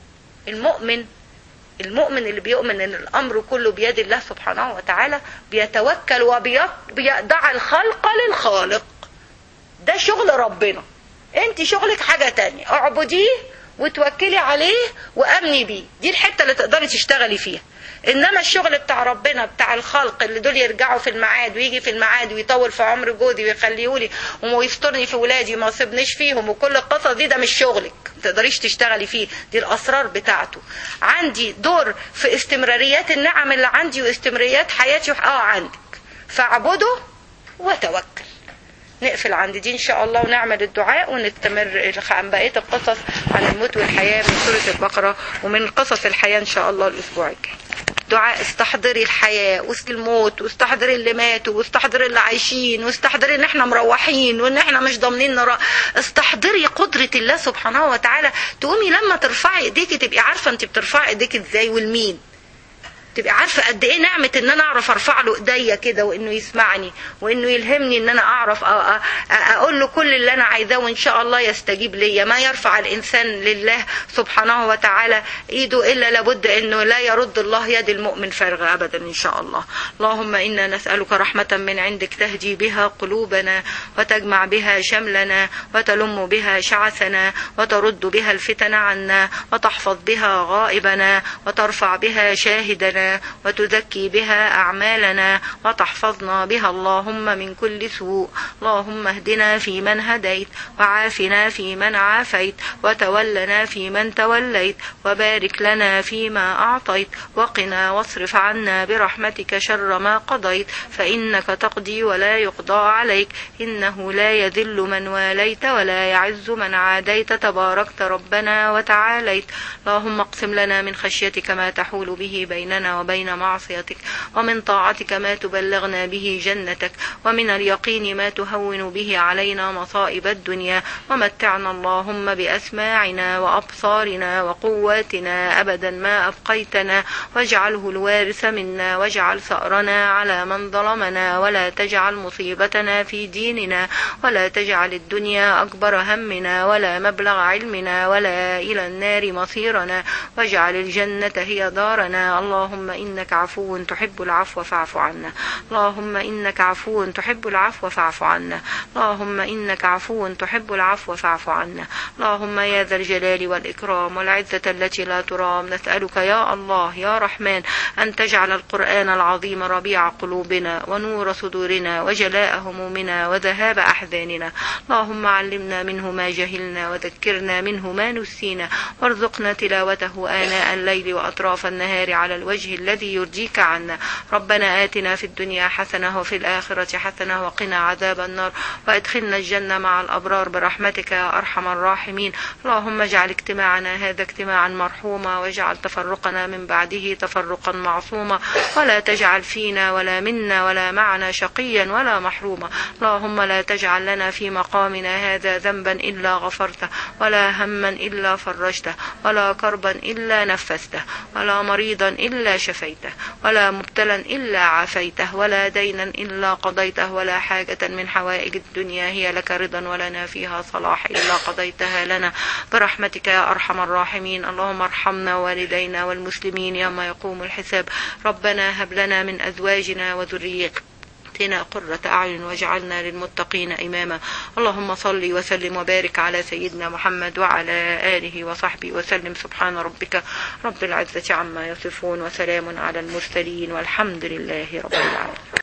المؤمن المؤمن اللي بيؤمن ان الامر كله بيد الله سبحانه وتعالى بيتوكل وبيضع الخلق للخالق ده شغل ربنا انت شغلك حاجه تانية اعبديه وتوكلي عليه وامني بيه دي الحته اللي تقدري تشتغلي فيها انما الشغل بتاع ربنا بتاع الخلق اللي دول يرجعوا في الميعاد ويجي في الميعاد ويطول في عمر جوزي ويخليهولي ويسترني في ولادي وما يسيبنيش فيهم وكل القصص دي ده مش شغلك ما تقدريش تشتغلي فيه دي الاسرار بتاعته عندي دور في استمراريات النعم اللي عندي واستمراريات حياتي اه عندك فاعبده وتوكل نقفل عند دي ان شاء الله ونعمل الدعاء ونستمر عن بقيه القصص عن الموت والحياه من سوره البقره ومن قصص الحياه ان شاء الله الاسبوع الجاي دعاء استحضري الحياة وسط الموت واستحضري اللي ماتوا واستحضري اللي عايشين واستحضري ان احنا مروحين وان احنا مش ضامنين نرى استحضري قدرة الله سبحانه وتعالى تقومي لما ترفعي ايديكي تبقي عارفة انت بترفعي ايديك ازاي والمين تبقي عارفه قد ايه نعمه ان انا اعرف ارفع له ايديا كده وانه يسمعني وانه يلهمني ان انا اعرف اقول له كل اللي انا عايزاه وان شاء الله يستجيب ليا ما يرفع الانسان لله سبحانه وتعالى ايده الا لابد انه لا يرد الله يد المؤمن فارغه ابدا ان شاء الله اللهم انا نسالك رحمه من عندك تهدي بها قلوبنا وتجمع بها شملنا وتلم بها شعثنا وترد بها الفتن عنا وتحفظ بها غائبنا وترفع بها شاهدنا وتزكي بها أعمالنا وتحفظنا بها اللهم من كل سوء اللهم اهدنا في من هديت وعافنا في من عافيت وتولنا في من توليت وبارك لنا فيما أعطيت وقنا واصرف عنا برحمتك شر ما قضيت فإنك تقضي ولا يقضى عليك إنه لا يذل من واليت ولا يعز من عاديت تباركت ربنا وتعاليت اللهم اقسم لنا من خشيتك ما تحول به بيننا وبين معصيتك ومن طاعتك ما تبلغنا به جنتك ومن اليقين ما تهون به علينا مصائب الدنيا ومتعنا اللهم بأسماعنا وأبصارنا وقواتنا أبدا ما أبقيتنا واجعله الوارث منا واجعل ثأرنا على من ظلمنا ولا تجعل مصيبتنا في ديننا ولا تجعل الدنيا أكبر همنا ولا مبلغ علمنا ولا إلى النار مصيرنا واجعل الجنة هي دارنا اللهم إنك عفو تحب العفو فاعف عنا اللهم إنك عفو تحب العفو فاعف عنا اللهم إنك عفو تحب العفو فاعف عنا اللهم يا ذا الجلال والإكرام والعزة التي لا ترام نسألك يا الله يا رحمن أن تجعل القرآن العظيم ربيع قلوبنا ونور صدورنا وجلاء همومنا وذهاب أحزاننا اللهم علمنا منه ما جهلنا وذكرنا منه ما نسينا وارزقنا تلاوته آناء الليل وأطراف النهار على الوجه الذي يرجيك عنا ربنا آتنا في الدنيا حسنة وفي الآخرة حسنة وقنا عذاب النار وادخلنا الجنة مع الأبرار برحمتك يا أرحم الراحمين اللهم اجعل اجتماعنا هذا اجتماعا مرحوما واجعل تفرقنا من بعده تفرقا معصوما ولا تجعل فينا ولا منا ولا معنا شقيا ولا محروما اللهم لا تجعل لنا في مقامنا هذا ذنبا إلا غفرته ولا هما إلا فرجته ولا كربا إلا نفسته ولا مريضا إلا شفيته ولا مبتلا إلا عافيته ولا دينا إلا قضيته ولا حاجة من حوائج الدنيا هي لك رضا ولنا فيها صلاح إلا قضيتها لنا برحمتك يا أرحم الراحمين اللهم ارحمنا والدينا والمسلمين يوم يقوم الحساب ربنا هب لنا من أزواجنا وذريتنا آتنا قرة أعين واجعلنا للمتقين إماما اللهم صل وسلم وبارك على سيدنا محمد وعلى آله وصحبه وسلم سبحان ربك رب العزة عما يصفون وسلام على المرسلين والحمد لله رب العالمين